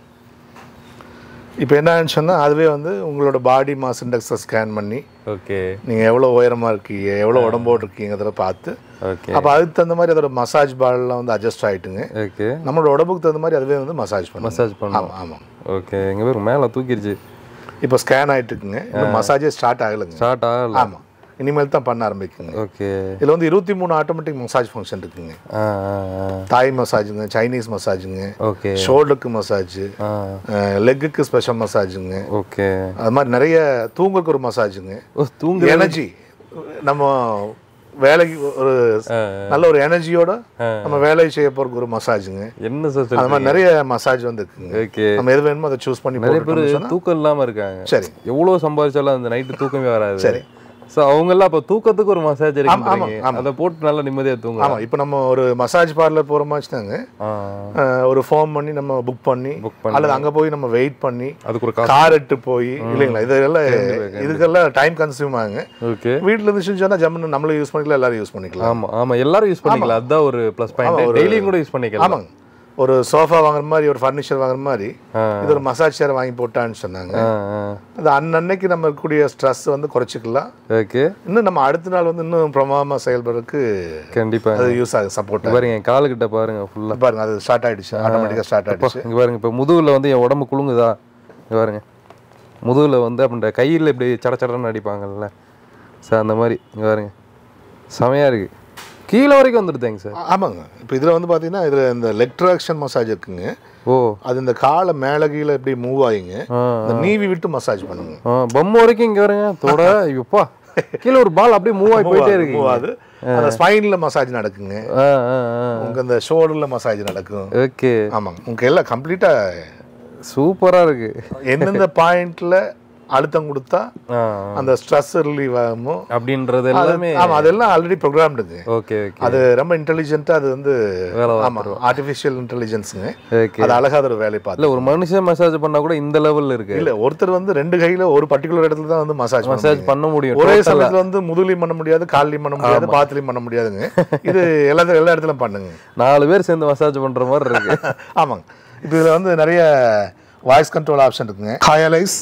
இப்போ என்னன்னு சொன்னால் அதுவே வந்து உங்களோட பாடி மாஸ் இண்டெக்ஸை ஸ்கேன் பண்ணி ஓகே நீங்கள் எவ்வளோ உயரமாக இருக்கீங்க எவ்வளோ உடம்போடு இருக்கீங்கிறத பார்த்து ஓகே அப்போ அதுக்கு தகுந்த மாதிரி அதோட மசாஜ் பால்லாம் வந்து அட்ஜஸ்ட் ஆகிட்டுங்க ஓகே நம்மளோட உடம்புக்கு தகுந்த மாதிரி அதுவே வந்து மசாஜ் பண்ணும் மசாஜ் பண்ணும் ஆமாம் ஆமாம் ஓகே எங்க பேர் மேலே தூக்கிடுச்சு இப்போ ஸ்கேன் ஆகிட்டு இருக்குங்க இன்னும் மசாஜே ஸ்டார்ட் ஆகலைங்க ஸ்டார்ட் ஆகல ஆமாம் இனிமேல் தான் பண்ண ஆரம்பிக்குங்க ஓகே இதில் வந்து இருபத்தி மூணு ஆட்டோமேட்டிக் மசாஜ் ஃபங்க்ஷன் இருக்குங்க ஆ ஆ ஆ தாய் மசாஜுங்க சைனீஸ் மசாஜுங்க ஓகே ஷோல்டருக்கு மசாஜ் ஆ லெக்குக்கு ஸ்பெஷல் மசாஜுங்க ஓகே அது மாதிரி நிறைய தூங்குறதுக்கு ஒரு மசாஜுங்க ஓ தூங்கு எனர்ஜி நம்ம வேலைக்கு ஒரு நல்ல ஒரு எனர்ஜியோட நம்ம வேலை செய்ய போறதுக்கு ஒரு மசாஜுங்க என்ன சார் அது மாதிரி நிறைய மசாஜ் வந்து இருக்குங்க ஓகே நம்ம எது வேணுமோ அதை சூஸ் பண்ணி நிறைய போட்டுட்டோம்னு பேர் சொன்னா தூக்கம் இல்லாம இருக்காங்க சரி எவ்வளவு சம்பாதிச்சாலும் அந்த நைட்டு தூக்கமே வராது சரி. ஸோ அவங்க எல்லாம் அப்ப தூக்கத்துக்கு ஒரு மசாஜ் ஆமா, இருக்கு அதை போட்டு நல்லா நிம்மதியா தூங்கலாம் ஆமா இப்போ நம்ம ஒரு மசாஜ் பார்லர் போறோமா வச்சுட்டாங்க ஆ, அஹ், ஒரு ஃபோன் பண்ணி நம்ம புக் பண்ணி Book பண்ணி. அல்லது அங்க போய் நம்ம வெயிட் பண்ணி அதுக்கு ஒரு காசு கார் எடுத்து போய் இல்லைங்களா இதெல்லாம் இதுக்கெல்லாம் டைம் கன்சியூம் ஆகுங்க ஓகே வீட்டில் இருந்து சொன்னா ஜம்முன்னு நம்மளும் யூஸ் பண்ணிக்கலாம் எல்லாரும் யூஸ் பண்ணிக்கலாம் ஆமா ஆமா எல்லாரும் யூஸ் பண்ணிக்கலாம் அதுதான் ஒரு ப்ளஸ் பாயிண்ட் டெய்லியும் கூட யூஸ் பண்ணிக்கலாம் ஆமாங்க ஒரு சோஃபா வாங்குற மாதிரி ஒரு ஃபர்னிச்சர் வாங்குற மாதிரி ஆ. இது ஒரு மசாஜ் சேர் வாங்கி போட்டான்னு சொன்னாங்க ஆ, ஆ. அது அன்னன்னைக்கு நம்ம இருக்கக்கூடிய ஸ்ட்ரெஸ் வந்து குறைச்சிக்கலாம் ஓகே இன்னும் நம்ம அடுத்த நாள் வந்து இன்னும் பிரமாதமாக செயல்படுறதுக்கு கண்டிப்பா அது யூஸ் ஆகுது சப்போர்ட் பாருங்க என் காலுக்கிட்ட பாருங்க ஃபுல்லா பாருங்க அது ஸ்டார்ட் ஆயிடுச்சு ஆட்டோமேட்டிக்காக ஸ்டார்ட் ஆயிடுச்சு இங்க பாருங்க இப்ப முதுகுல வந்து என் உடம்பு குலுங்குதா இங்க பாருங்க முதுகுல வந்து அப்படின்ற கையில் இப்படி சட சடன்னு அடிப்பாங்கல்ல சார் அந்த மாதிரி இங்க பாருங்க செமையா இருக்கு கீழே வரைக்கும் வந்துடுதேங்க சார் ஆ- ஆமாங்க இப்போ இதில் வந்து பார்த்தீங்கன்னா இதில் இந்த லெக் ட்ராக்ஷன் மசாஜ் இருக்குங்க ஓ அது இந்த காலை மேலே கீழே இப்படி மூவ் ஆகிங்க ஆ இந்த நீவி விட்டு மசாஜ் பண்ணுங்க ஆ, பொம்மை வரைக்கும் இங்க வருங்க தொட ஐயோப்பா கீழே ஒரு பால் அப்படியே மூவ் ஆகி போயிட்டே இருக்கு மூவ் ஆகுது அந்த ஸ்பைனில் மசாஜ் நடக்குங்க ஆ ஆ ஆ உங்க இந்த ஷோல்டரில் மசாஜ் நடக்கும் ஓகே ஆமாங்க உங்களுக்கு எல்லாம் கம்ப்ளீட்டாக சூப்பரா இருக்கு எந்தெந்த பாயிண்ட்ல அழுத்தம் கொடுத்தா ஆ அந்த ஸ்ட்ரெஸ் ரிலீவ் ஆகுமோ அப்படின்றது அது- எல்லாமே ஆமா அதெல்லாம் ஆல்ரெடி ப்ரோக்ராம்டுங்க ஓகே ஓகே அது ரொம்ப இன்டெலிஜென்ட்டா அது வந்து வேலை ஆமா ஆர்டிஃபிஷியல் இன்டெலிஜென்ஸுங்க ஓகே அது அழகா ஒரு வேலை பார்த்து இல்ல ஒரு மனுஷன் மசாஜ் பண்ணா கூட இந்த லெவல்ல இருக்கு இல்ல ஒருத்தர் வந்து ரெண்டு கையில ஒரு பர்டிகுலர் இடத்துல தான் வந்து மசாஜ் மசாஜ் பண்ண முடியும் ஒரே சமயத்துல வந்து முதுகுலையும் பண்ண முடியாது கால்லையும் பண்ண முடியாது பாத்துலையும் பண்ண முடியாதுங்க இது எல்லா எல்லா இடத்துலயும் பண்ணுங்க நாலு பேர் சேர்ந்து மசாஜ் பண்ற மாதிரி இருக்கு ஆமாங்க இப்போ இதுல வந்து நிறைய வாய்ஸ் கண்ட்ரோல் ஆப்ஷன் இருக்குங்க ஹாயலைஸ்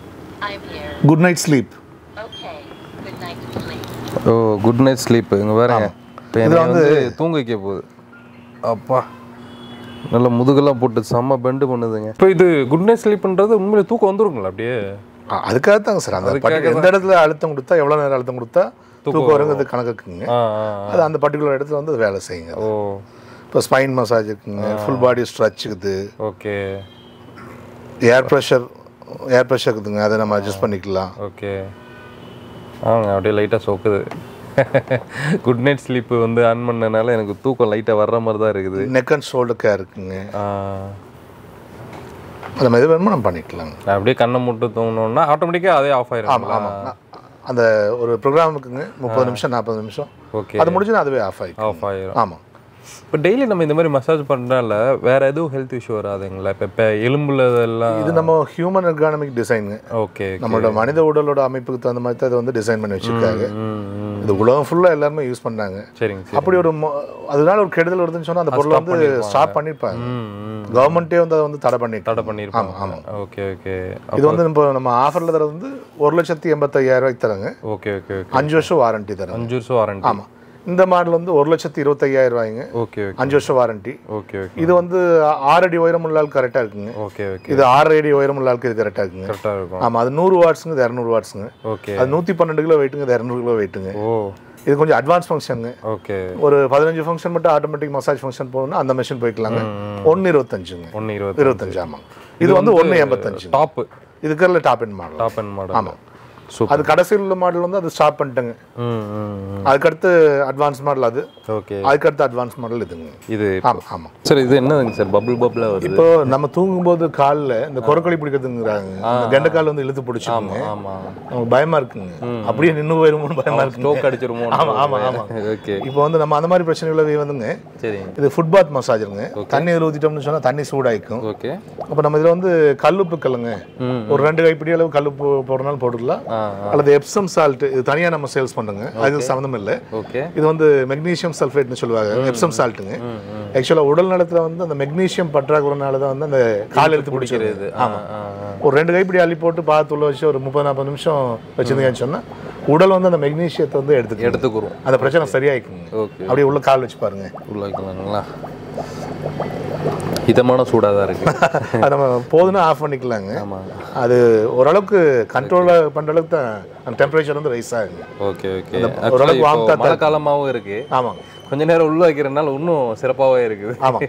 I'm here. Good night sleep Okay. Good night, sleep. Oh good night sleep இங்க பாருங்க இப்போ என்னை வந்து தூங்க வைக்க போகுது அப்பா நல்ல முதுகெல்லாம் போட்டு செம்ம பெண்டு பண்ணுதுங்க இப்போ இது குட்னஸ் ஸ்லீப்ன்றது உண்மையிலே தூக்கம் வந்துருங்களா அப்படியே ஆ, அதுக்காக தாங்க சார் அந்த பர்டி- எந்த இடத்துல அழுத்தம் கொடுத்தா எவ்வளோ நேரம் அழுத்தம் கொடுத்தா தூக்கம் வருங்கிறது கணக்கு இருக்குங்க ஆ ஆ, ஆ. அது அந்த பர்டிகுலர் இடத்துல வந்து அது வேலை செய்யுங்க ஓ இப்போ ஸ்பைன் மசாஜ் இருக்குங்க ஃபுல் பாடி ஸ்ட்ரெச் இருக்குது okay air pressure air pressure இருக்குதுங்க அதை நம்ம அட்ஜஸ்ட் பண்ணிக்கலாம் ஓகே ஆமாங்க அப்படியே லைட்டாக சொக்குது குட் நைட் ஸ்லீப்பு வந்து ஆன் பண்ணனால எனக்கு தூக்கம் லைட்டாக வர்ற மாதிரி தான் இருக்குது நெக் அண்ட் ஷோல்டர் கேர் இருக்குங்க ஆ, அந்த மாதிரி வேணுமோ நம்ம பண்ணிக்கலாங்க நான் அப்படியே கண்ணை மட்டும் தூங்கினோம்னா ஆட்டோமேட்டிக்காக அதே ஆஃப் ஆயிரும் ஆமாம் ஆமாம் அந்த ஒரு ப்ரோக்ராம் இருக்குங்க முப்பது நிமிஷம் நாற்பது நிமிஷம் ஓகே அது முடிஞ்சுன்னா அதுவே ஆஃப் ஆகிக்கும் ஆஃப் ஆயிரும் ஆமாம் இப்போ டெய்லி நம்ம இந்த மாதிரி மசாஜ் பண்ணுறனால வேற எதுவும் ஹெல்த் இஷ்யூ வராதுங்களா இப்போ இப்போ எலும்புல இதெல்லாம் இது நம்ம ஹியூமன் எர்கானமிக் டிசைனுங்க ஓகே நம்மளோட மனித உடலோட அமைப்புக்கு தகுந்த மாதிரி தான் இதை வந்து டிசைன் பண்ணி வச்சிருக்காங்க ம் ம் இது உலகம் ஃபுல்லாக எல்லாருமே யூஸ் பண்ணாங்க சரிங்க சரி அப்படி ஒரு மொ- அதனால ஒரு கெடுதல் வருதுன்னு சொன்னா அந்த பொருளை வந்து ஸ்டாப் பண்ணிருப்பாங்க ம் ம் கவர்மெண்ட்டே வந்து அதை வந்து தடை பண்ணிட்டு தடை பண்ணியிருப்பாங்க ஓகே ஓகே இது வந்து இப்போ நம்ம ஆஃபரில் தரது வந்து ஒரு லட்சத்தி எண்பத்தையாயிரம் ரூபாய்க்கு தராங்க ஓகே ஓகே ஓகே அஞ்சு வருஷம் வாரண்டி தராங்க அஞ்சு வருஷம் வாரண்டி ஆமாம் இந்த மாடல் வந்து ஒரு லட்சத்தி இருபத்தையாயிரம் ரூபாய்ங்க ஓகே ஓகே அஞ்சு வருஷம் வாரண்டி ஓகே ஓகே இது வந்து ஆறு அடி உயரம் உள்ள ஆள் கரெக்டாக இருக்குங்க ஓகே ஓகே இது ஆறு அடி உயரம் உள்ள ஆளுக்கு இது கரெக்டாக இருக்குங்க கரெக்டாக இருக்கும் ஆமாம் அது நூறு வாட்ஸுங்க இது இரநூறு வாட்ஸுங்க ஓகே அது நூற்றி பன்னெண்டு கிலோ வெயிட்டுங்க இது இரநூறு கிலோ வெயிட்டுங்க ஓ இது கொஞ்சம் அட்வான்ஸ் ஃபங்க்ஷனுங்க ஓகே ஒரு பதினஞ்சு ஃபங்க்ஷன் மட்டும் ஆட்டோமேட்டிக் மசாஜ் ஃபங்க்ஷன் போகணும்னா அந்த மிஷின் போய்க்கலாங்க ஒன்று இருபத்தஞ்சுங்க ஒன்று இருபது இருபத்தஞ்சு ஆமாங்க இது வந்து ஒன்று எண்பத்தஞ்சு டாப்பு இதுக்கரில் top end model top end model ஆமாம் சூப்பர் அது கடைசியில் உள்ள மாடல் வந்து அது ஸ்டாப் பண்ணிட்டேங்க ம் ம் ம். அதுக்கடுத்து அட்வான்ஸ் மாடல் அது ஓகே அதுக்கடுத்து அட்வான்ஸ் மாடல் இதுங்க இது ஆமாம் ஆமாம் சார் இது என்னதுங்க சார் பபிள் பபிளாக வருது இப்போ நம்ம தூங்கும்போது காலில் இந்த குரக்கொலி பிடிக்கிறதுங்கிறாங்க இந்த கெண்டைக்கால் வந்து இழுத்து பிடிச்சிக்கோங்க ஆமாம் நமக்கு பயமா இருக்குங்க அப்படியே நின்று போயிருமோன்னு பயமா இருக்குங்க ஸ்ட்ரோக் அடிச்சிருமோ ஆமா ஆமா ஆமா ஓகே இப்போ வந்து நம்ம அந்த மாதிரி பிரச்சனைகளை வந்துங்க சரி இது ஃபுட் பாத் மசாஜருங்க தண்ணி இதில் ஊற்றிட்டோம்னு சொன்னா தண்ணி சூடாயிக்கும் ஓகே அப்போ நம்ம இதில் வந்து கல்லுப்பு கல்லுங்க ம். ஒரு ரெண்டு கைப்பிடி அளவு கல்லுப்பு போடுறனாலும் போட்டுக்கலாம் ஆ அல்லது எப்சம் சால்ட் இது தனியாக நம்ம சேல்ஸ் பண்ணுங்க அதுக்கு சம்மந்தம் இல்லை ஓகே இது வந்து மெக்னீசியம் சல்ஃபேட்னு சொல்லுவாங்க எப்சம் சால்ட்டுங்க ஆக்சுவலாக உடல் நலத்தில் வந்து அந்த மெக்னீசியம் பற்றாக்குறனால தான் வந்து அந்த கால் எடுத்து பிடிக்கிறது ஆ ஆ ஆ. ஒரு ரெண்டு கைப்பிடி அள்ளி போட்டு பார்த்து உள்ள வச்சு ஒரு முப்பது நாற்பது நிமிஷம் வச்சிருந்தீங்கன்னு சொன்னா உடல் வந்து அந்த மெக்னீசியத்தை வந்து எடுத்துக்கும் எடுத்துக்கிறோம் அந்த பிரச்சனை சரியாயிக்குங்க ஓகே அப்படியே உள்ள கால் வச்சு பாருங்க உள்ள வைக்கலாங்களா இதமான சூடாக தான் இருக்கு அது நம்ம போதுன்னா ஆஃப் பண்ணிக்கலாங்க ஆமாம் அது ஓரளவுக்கு கண்ட்ரோல் பண்ற அளவுக்கு தான் அந்த டெம்பரேச்சர் வந்து ரைஸ் ஆகுங்க ஓகே ஓகே ஓரளவுக்கு warmth ஆ மழை காலமாகவும் இருக்கு ஆமாங்க கொஞ்ச நேரம் உள்ள வைக்கிறனால இன்னும் சிறப்பாகவே இருக்குது ஆமாம்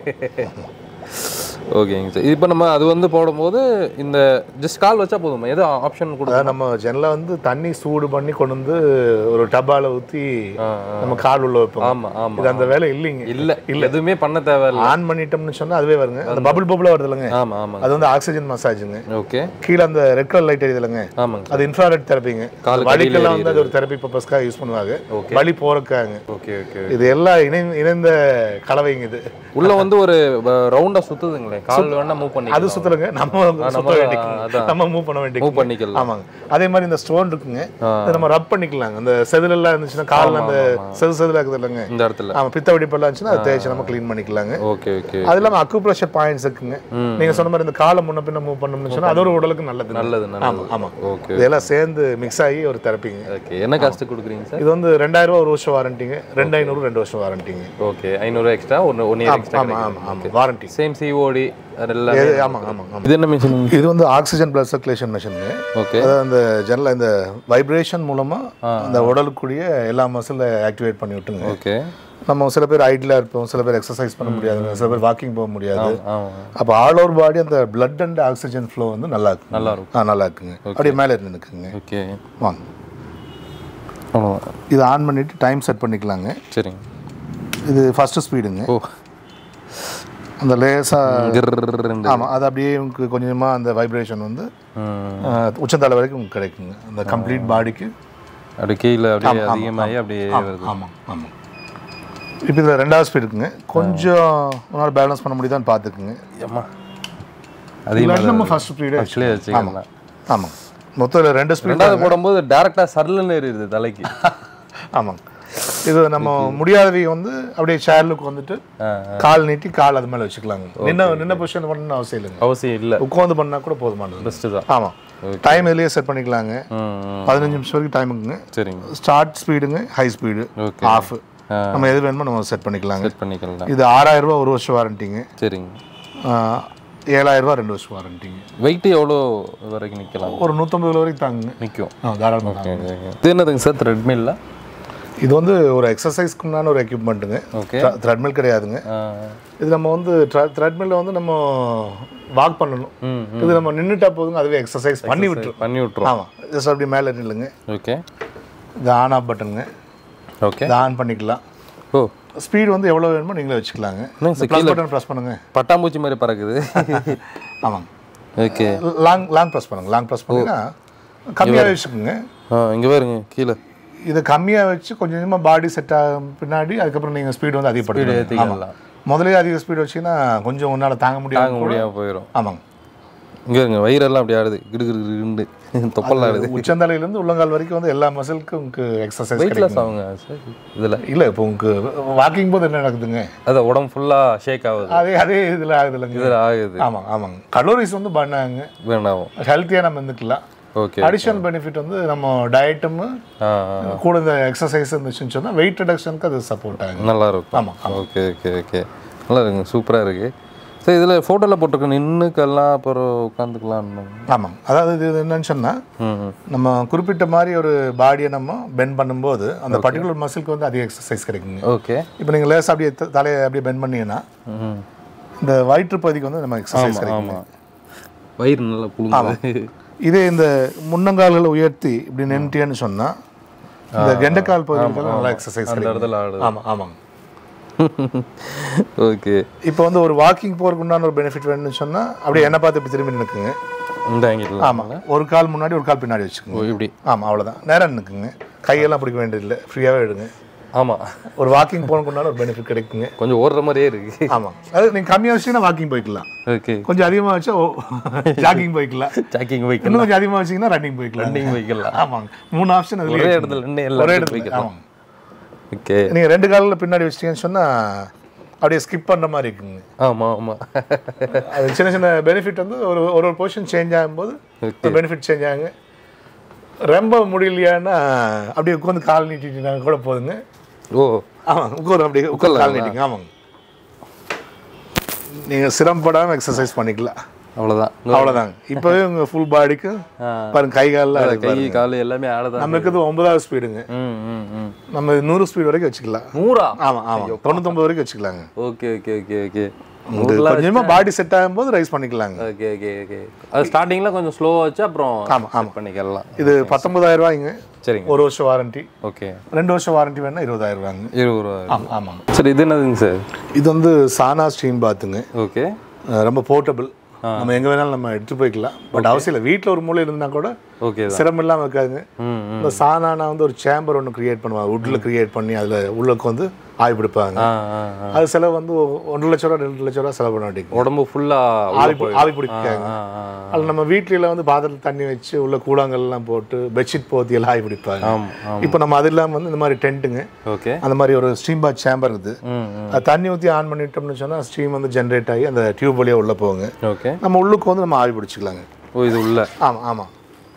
ஓகேங்க சார் இப்போ நம்ம அது வந்து போடும்போது இந்த ஜஸ்ட் கால் வச்சா போதுமா எது ஆப்ஷன் கொடுக்கும் அதாவது நம்ம ஜெனரலாக வந்து தண்ணி சூடு பண்ணி கொண்டு வந்து ஒரு டப்பால ஊற்றி நம்ம கால் உள்ள வைப்போம் ஆமா ஆமா இது அந்த வேலை இல்லைங்க இல்ல இல்ல எதுவுமே பண்ண தேவையில்ல ஆன் பண்ணிட்டோம்னு சொன்னா அதுவே வருங்க அந்த பபுள் பபுளாக வருது இல்லைங்க ஆமா ஆமாங்க அது வந்து ஆக்சிஜன் மசாஜுங்க ஓகே கீழே அந்த ரெட் கலர் லைட் எரியுது இல்லைங்க ஆமாங்க அது இன்ஃப்ராரெட் தெரப்பிங்க காலுக்கு வலிக்கெல்லாம் வந்து அது ஒரு தெரப்பி பர்பஸ்க்காக யூஸ் பண்ணுவாங்க Okay. வலி போறக்காங்க ஓகே ஓகே இது எல்லாம் இணை இணைந்த கலவைங்க இது உள்ள வந்து ஒரு ரவுண்டா சுத்துதுங்களே கால் வேணா மூவ் பண்ணி அது சுத்துறங்க நம்ம வந்து சுத்த வேண்டிக்குங்க அதான். நம்ம மூவ் பண்ண வேண்டிய மூவ் பண்ணிக்கலாம் ஆமாங்க அதே மாதிரி இந்த ஸ்டோன் இருக்குங்க இதை நம்ம ரப் பண்ணிக்கலாங்க அந்த செதில் எல்லாம் இருந்துச்சுன்னா காலில் அந்த செது செதில் இருக்குது இல்லைங்க இந்த இடத்துல ஆமா பித்த வெடிப்பெல்லாம் இருந்துச்சுன்னா அதை தேய்ச்சி நம்ம க்ளீன் பண்ணிக்கலாங்க ஓகே ஓகே அது இல்லாம அக்குப்ரெஷர் பாயிண்ட்ஸ் இருக்குங்க நீங்க சொன்ன மாதிரி இந்த காலை முன்ன பின்ன மூவ் பண்ணோம்னு சொன்னா அது ஒரு உடலுக்கு நல்லது நல்லது ஆமா நல்லது ஆமா ஓகே இதெல்லாம் சேர்ந்து மிக்ஸ் ஆகி ஒரு தெரப்பிங்க ஓகே என்ன காஸ்ட் கொடுக்குறீங்க சார் இது வந்து ரெண்டாயிரம் ரூபா ஒரு வருஷம் வாரண்டிங்க ரெண்டு ஐநூறு ரெண்டு வருஷம் வாரண்டிங்க ஓகே ஐநூறு எக்ஸ்ட்ரா ஒன்று ஒன் இயர் எக்ஸ்ட்ரா ஆமா ஆமா ஆமா வாரண்டி சேம் சிஓடி அதெல்லாம் ஆமா ஆமா ஆமா இது என்ன மிஷின் இது வந்து ஆக்சிஜன் பிளட் சர்க்குலேஷன் மிஷினுங்க ஓகே அதாவது அந்த ஜெனரல் இந்த வைப்ரேஷன் மூலமா அந்த உடலுக்குரிய எல்லா மசில் ஆக்டிவேட் பண்ணி விட்டுங்க ஓகே நம்ம சில பேர் ஐடியலாக இருப்போம் சில பேர் எக்ஸசைஸ் பண்ண முடியாது சில பேர் வாக்கிங் போக முடியாது ஆமா அப்போ ஆல் ஓவர் பாடி அந்த பிளட் அண்ட் ஆக்சிஜன் ஃப்ளோ வந்து நல்லா இருக்கு நல்லா இருக்கும் ஆ நல்லா இருக்குங்க அப்படியே மேலே இருந்து நிற்குங்க ஓகே வாங்க அவ்வளோதான் இதை ஆன் பண்ணிட்டு டைம் செட் பண்ணிக்கலாங்க சரிங்க இது ஃபர்ஸ்ட் ஸ்பீடுங்க ஓ அந்த லேசாக கிர்ன்னு ஆமாம் அது அப்படியே உங்களுக்கு கொஞ்சமாக அந்த வைப்ரேஷன் வந்து ம். ஆஹ், உச்சந்தலை வரைக்கும் உங்களுக்கு கிடைக்குங்க அந்த கம்ப்ளீட் பாடிக்கு அப்படியே கீழே அப்படியே அதிகமாகி அப்படியே வருது ஆமாம் ஆமாம் இப்போ இதில் ரெண்டாவது ஸ்பீடு இருக்குங்க கொஞ்சம் உங்களால் பேலன்ஸ் பண்ண முடியுதான்னு பார்த்துக்குங்க அம்மா அதிகமாக இல்லாட்டி நம்ம ஃபர்ஸ்ட் ஸ்பீடு ஆக்சுவலி வச்சுக்கலாம் ஆமாம் மொத்தம் இதுல ரெண்டு ஸ்பீடு ரெண்டாவது போடும்போது டேரக்டா சர்லுன்னு ஏறிடுது தலைக்கு ஆமாங்க இது நம்ம முடியாதவங்க வந்து அப்படியே சேர்லுக்கு வந்துட்டு ஆ, கால் நீட்டி கால் அது மேலே வச்சுக்கலாங்க நின்ன நின்ன பொசிஷன் பண்ணணும்னு அவசியம் இல்லைங்க அவசியம் இல்லை உட்காந்து பண்ணால் கூட போதுமானது பெஸ்ட்டு தான் ஆமாம் டைம் இதுலேயே செட் பண்ணிக்கலாங்க ம் ம். பதினஞ்சு நிமிஷம் வரைக்கும் டைமுக்குங்க சரிங்க ஸ்டார்ட் ஸ்பீடுங்க ஹை ஸ்பீடு Okay. ஆஃப் நம்ம எது வேணுமோ நம்ம செட் பண்ணிக்கலாங்க செட் பண்ணிக்கலாம் இது ஆறாயிரம் ரூபாய் ஒரு வருஷம் வாரண்டிங்க சரிங்க ஏழாயிரம் ரூபாய் ரெண்டு வருஷம் வாரண்டிங்க வெயிட் எவ்வளோ வரைக்கும் நிற்கலாம் ஒரு நூற்றம்பது கிலோ வரைக்கும் தாங்குங்க நிற்கும் ஆ தாராளமாக தாங்குங்க. இது என்னதுங்க சார் த்ரெட்மில்ல இது வந்து ஒரு எக்ஸசைஸ்க்குண்டான ஒரு எக்யூப்மெண்ட்டுங்க ஓகே த்ரெட்மில் கிடையாதுங்க இது நம்ம வந்து த்ரெட்மில்ல வந்து நம்ம வாக் பண்ணணும் ம் இது நம்ம நின்றுட்டா போதுங்க அதுவே எக்ஸசைஸ் பண்ணி விட்டுரும் பண்ணி விட்ருவோம் ஆமாம் ஜஸ்ட் அப்படி மேலே நில்லுங்க ஓகே இது ஆன் ஆஃப் பட்டனுங்க ஓகே இதை ஆன் பண்ணிக்கலாம் ஓ ஸ்பீடு வந்து எவ்வளோ வேணுமோ நீங்களே வச்சுக்கலாங்க என்னங்க சார் ப்ளஸ் பட்டன் ப்ரெஸ் பண்ணுங்க பட்டாம்பூச்சி மாதிரி பறக்குது ஆமாங்க ஓகே லாங் லாங் ப்ரெஸ் பண்ணுங்க லாங் ப்ரெஸ் பண்ணிங்கன்னா கம்மியாக வச்சுக்கோங்க ஆ இங்கே பாருங்க கீழே இதை கம்மியாக வச்சு கொஞ்சம் கொஞ்சமாக பாடி செட் ஆகும் பின்னாடி அதுக்கப்புறம் நீங்கள் ஸ்பீடு வந்து அதிகப்படுத்தலாம் ஏற்றிக்கலாம் முதலே அதிக ஸ்பீடு வச்சீங்கன்னா கொஞ்சம் உன்னால் தாங்க முடியாது தாங்க முடியாமல் போயிடும் ஆமாங்க இங்கே இருங்க வயிறெல்லாம் அப்படி ஆடுது கிடு கிடு கிடுண்டு தொப்பல்லாம் ஆடுது உச்சந்தலையிலேருந்து உள்ளங்கால் வரைக்கும் வந்து எல்லா மசிலுக்கும் உங்களுக்கு எக்ஸசைஸ் வெயிட் லாஸ் ஆகுங்க சார் இதில் இல்லை இப்போ உங்களுக்கு வாக்கிங் போது என்ன நடக்குதுங்க அதான் உடம்பு ஃபுல்லாக ஷேக் ஆகுது அதே அதே இதில் ஆகுது இல்லைங்க இதில் ஆகுது ஆமாங்க ஆமாங்க கலோரிஸ் வந்து பண்ணாங்க வேண்டாம் ஹெல்த்தியாக நம்ம இருந்துக்கலாம் ஓகே அடிஷனல் பெனிஃபிட் வந்து நம்ம டயட்டும் ஆ கூட இந்த எக்ஸசைஸ் இருந்துச்சுன்னு சொன்னால் வெயிட் ரிடக்ஷனுக்கு அது சப்போர்ட் ஆகுங்க நல்லா இருக்கும் ஆமாம் ஓகே ஓகே ஓகே நல்லா இருக்குங்க சூப்பராக இருக்கு சார் இதில் ஃபோட்டோவில் போட்டிருக்க நின்றுக்கெல்லாம் அப்புறம் உட்காந்துக்கலாம் ஆமாங்க அதாவது இது என்னன்னு சொன்னால் ம் நம்ம குறிப்பிட்ட மாதிரி ஒரு பாடியை நம்ம பெண்ட் பண்ணும்போது அந்த பர்டிகுலர் மசிலுக்கு வந்து அதிக எக்ஸசைஸ் கிடைக்குங்க ஓகே இப்போ நீங்கள் லேஸ் அப்படியே த- தலையை அப்படியே பெண்ட் பண்ணீங்கன்னா ம் இந்த வயிற்று பகுதிக்கு வந்து நம்ம எக்ஸசைஸ் கிடைக்கும் ஆமாம் வயிறு நல்லா புழுங்குது இதே இந்த முன்னங்கால்களை உயர்த்தி இப்படி நின்றுட்டேன்னு சொன்னால் இந்த கெண்டைக்கால் பகுதிகளுக்கு நல்லா எக்ஸசைஸ் அந்த கிடைக்கும் இடத்துல ஆடுது ஆமாம் ஆமாங்க ஓகே இப்போ வந்து ஒரு வாக்கிங் போகிறதுக்கு உண்டான ஒரு பெனிஃபிட் வேணும்னு சொன்னால் அப்படியே என்ன பார்த்து இப்படி திரும்பி நிற்குங்க இந்த ஆங்கிள் ஆமாம் ஒரு கால் முன்னாடி ஒரு கால் பின்னாடி வச்சுக்கோங்க ஓ இப்படி ஆமாம் அவ்வளோதான் நேரம் நிற்குங்க கையெல்லாம் பிடிக்க வேண்டியதில்லை ஃப்ரீயாகவே எடுங்க ஆமாம் ஒரு வாக்கிங் போகிறதுக்கு உண்டான ஒரு பெனிஃபிட் கிடைக்குங்க கொஞ்சம் ஓடுற மாதிரியே இருக்கு ஆமாம் அது நீங்கள் கம்மியாக வச்சீங்கன்னா வாக்கிங் போய்க்கலாம் ஓகே கொஞ்சம் அதிகமாக வச்சா ஜாக்கிங் போய்க்கலாம் சாக்கிங் வைக்கலாம் இன்னும் கொஞ்சம் அதிகமாக வச்சீங்கன்னா ரன்னிங் போய்க்கலாம் ரன்னிங் வைக்கலாம் ஆமாங்க மூணு ஆப்ஷன் ஒரே அதுலேயே இடத்துல நின்று ஒரே எல்லாம் இடத்துல வைக்கலாம் ஆமாங்க ஓகே நீங்கள் ரெண்டு காலில் பின்னாடி வச்சிட்டீங்கன்னு சொன்னால் அப்படியே ஸ்கிப் பண்ணுற மாதிரி இருக்குங்க ஆமாம் ஆமாம் அது சின்ன சின்ன பெனிஃபிட் வந்து ஒரு ஒரு ஒரு பொசிஷன் சேஞ்ச் ஆகும்போது பெனிஃபிட் சேஞ்ச் ஆகுங்க ரொம்ப முடியலையான்னா அப்படியே உட்காந்து கால் நீட்டிட்டீங்கன்னா கூட போதுங்க ஓ ஆமாங்க உட்காரு அப்படியே உட்காந்து கால் நீட்டிங்க ஆமாங்க நீங்கள் சிரமப்படாமல் எக்ஸசைஸ் பண்ணிக்கலாம் அவ்வளோதான் அவ்வளோதாங்க இப்போவே உங்கள் ஃபுல் பாடிக்கு பாருங்க கை காலில் கை கால் எல்லாமே ஆடுதான் நம்ம இருக்கிறது ஒன்பதாவது ஸ்பீடுங்க ம் ம் ம் நம்ம நூறு ஸ்பீடு வரைக்கும் வச்சுக்கலாம் நூறா ஆமாம் ஆமாம் தொண்ணூத்தொம்பது வரைக்கும் வச்சுக்கலாங்க ஓகே ஓகே ஓகே ஓகே உங்களுக்கு கொஞ்சமாக பாடி செட் ஆகும்போது ரைஸ் பண்ணிக்கலாங்க ஓகே ஓகே ஓகே அது ஸ்டார்டிங்கில் கொஞ்சம் ஸ்லோவாக வச்சு அப்புறம் ஆமாம், set பண்ணிக்கலாம் இது பத்தொன்பதாயிரம் ரூபாய்ங்க சரிங்க ஒரு வருஷம் வாரண்டி ஓகே ரெண்டு வருஷம் வாரண்டி வேணா இருபதாயிரம் ரூபாங்க இருபது ரூபா ஆமாம் ஆமாங்க சரி இது என்னதுங்க சார் இது வந்து சானா ஸ்ட்ரீம் பாத்துங்க ஓகே அஹ் ரொம்ப போர்ட்டபிள் நம்ம எங்கே வேணாலும் நம்ம எடுத்துட்டு போய்க்கலாம் பட் அவசியம் இல்லை வீட்டில் ஒரு மூலையில் இருந்தால் கூட ஓகே தான் சிரமம் இல்லாமல் இருக்காதுங்க ம் ம் இந்த சானானா வந்து ஒரு சேம்பர் ஒன்று கிரியேட் பண்ணுவாங்க வுட்டில் கிரியேட் பண்ணி அதில் உள்ளுக்கு வந்து ஆவி பிடிப்பாங்க ஆ ஆ ஆ அது செலவு வந்து ஒ- ஒன்றரை லட்ச ரூபா ரெண்டு லட்ச ரூபா செலவு பண்ண வேண்டியது உடம்பு ஃபுல்லாக ஆவி பி- ஆவி பிடிக்காங்க ஆ ஆ அதில் நம்ம வீட்டில வந்து பாத்திரத்தில் தண்ணி வச்சு உள்ள கூழாங்கல்லாம் போட்டு பெட்ஷீட் போத்தி எல்லாம் ஆவி பிடிப்பாங்க ஆமாம் ஆமாம் இப்போ நம்ம அது இல்லாமல் வந்து இந்த மாதிரி டென்ட்டுங்க ஓகே அந்த மாதிரி ஒரு ஸ்டீம் பாத் சேம்பர் இருக்குது ம் ம் அது தண்ணி ஊற்றி ஆன் பண்ணிட்டோம்னு சொன்னால் ஸ்டீம் வந்து ஜென்ரேட் ஆகி அந்த டியூப் வழியாக உள்ளே போகுங்க ஓகே நம்ம உள்ளுக்கு வந்து நம்ம ஆவி பிடிச்சிக்கலாங்க ஓ இது உள்ள ஆமாம் ஆமாம்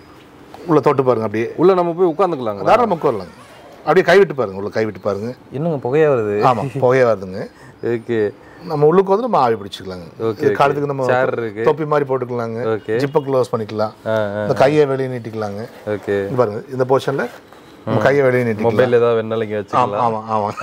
உள்ள தொட்டு பாருங்க அப்படியே உள்ள நம்ம போய் உட்காந்துக்கலாங்க தாராளமாக உட்காரலாங்க அப்படியே கை விட்டு பாருங்க உள்ள கை விட்டு பாருங்க என்னங்க புகையா வருது ஆமாம் புகையே வருதுங்க ஓகே நம்ம உள்ளுக்கு வந்து நம்ம ஆவி பிடிச்சிக்கலாங்க Okay, இது காலத்துக்கு நம்ம சேர் இருக்கு தொப்பி மாதிரி போட்டுக்கலாங்க ஓகே ஜிப்பை க்ளோஸ் பண்ணிக்கலாம் ஆ இந்த கையை வெளியே நீட்டிக்கலாங்க ஓகே இங்க பாருங்க இந்த போர்ஷனில் நம்ம கையை வெளியே நீட்டிக்கலாம் மொபைல் ஏதாவது வேணாலும் வச்சுக்கலாம் ஆமாம் ஆமாம்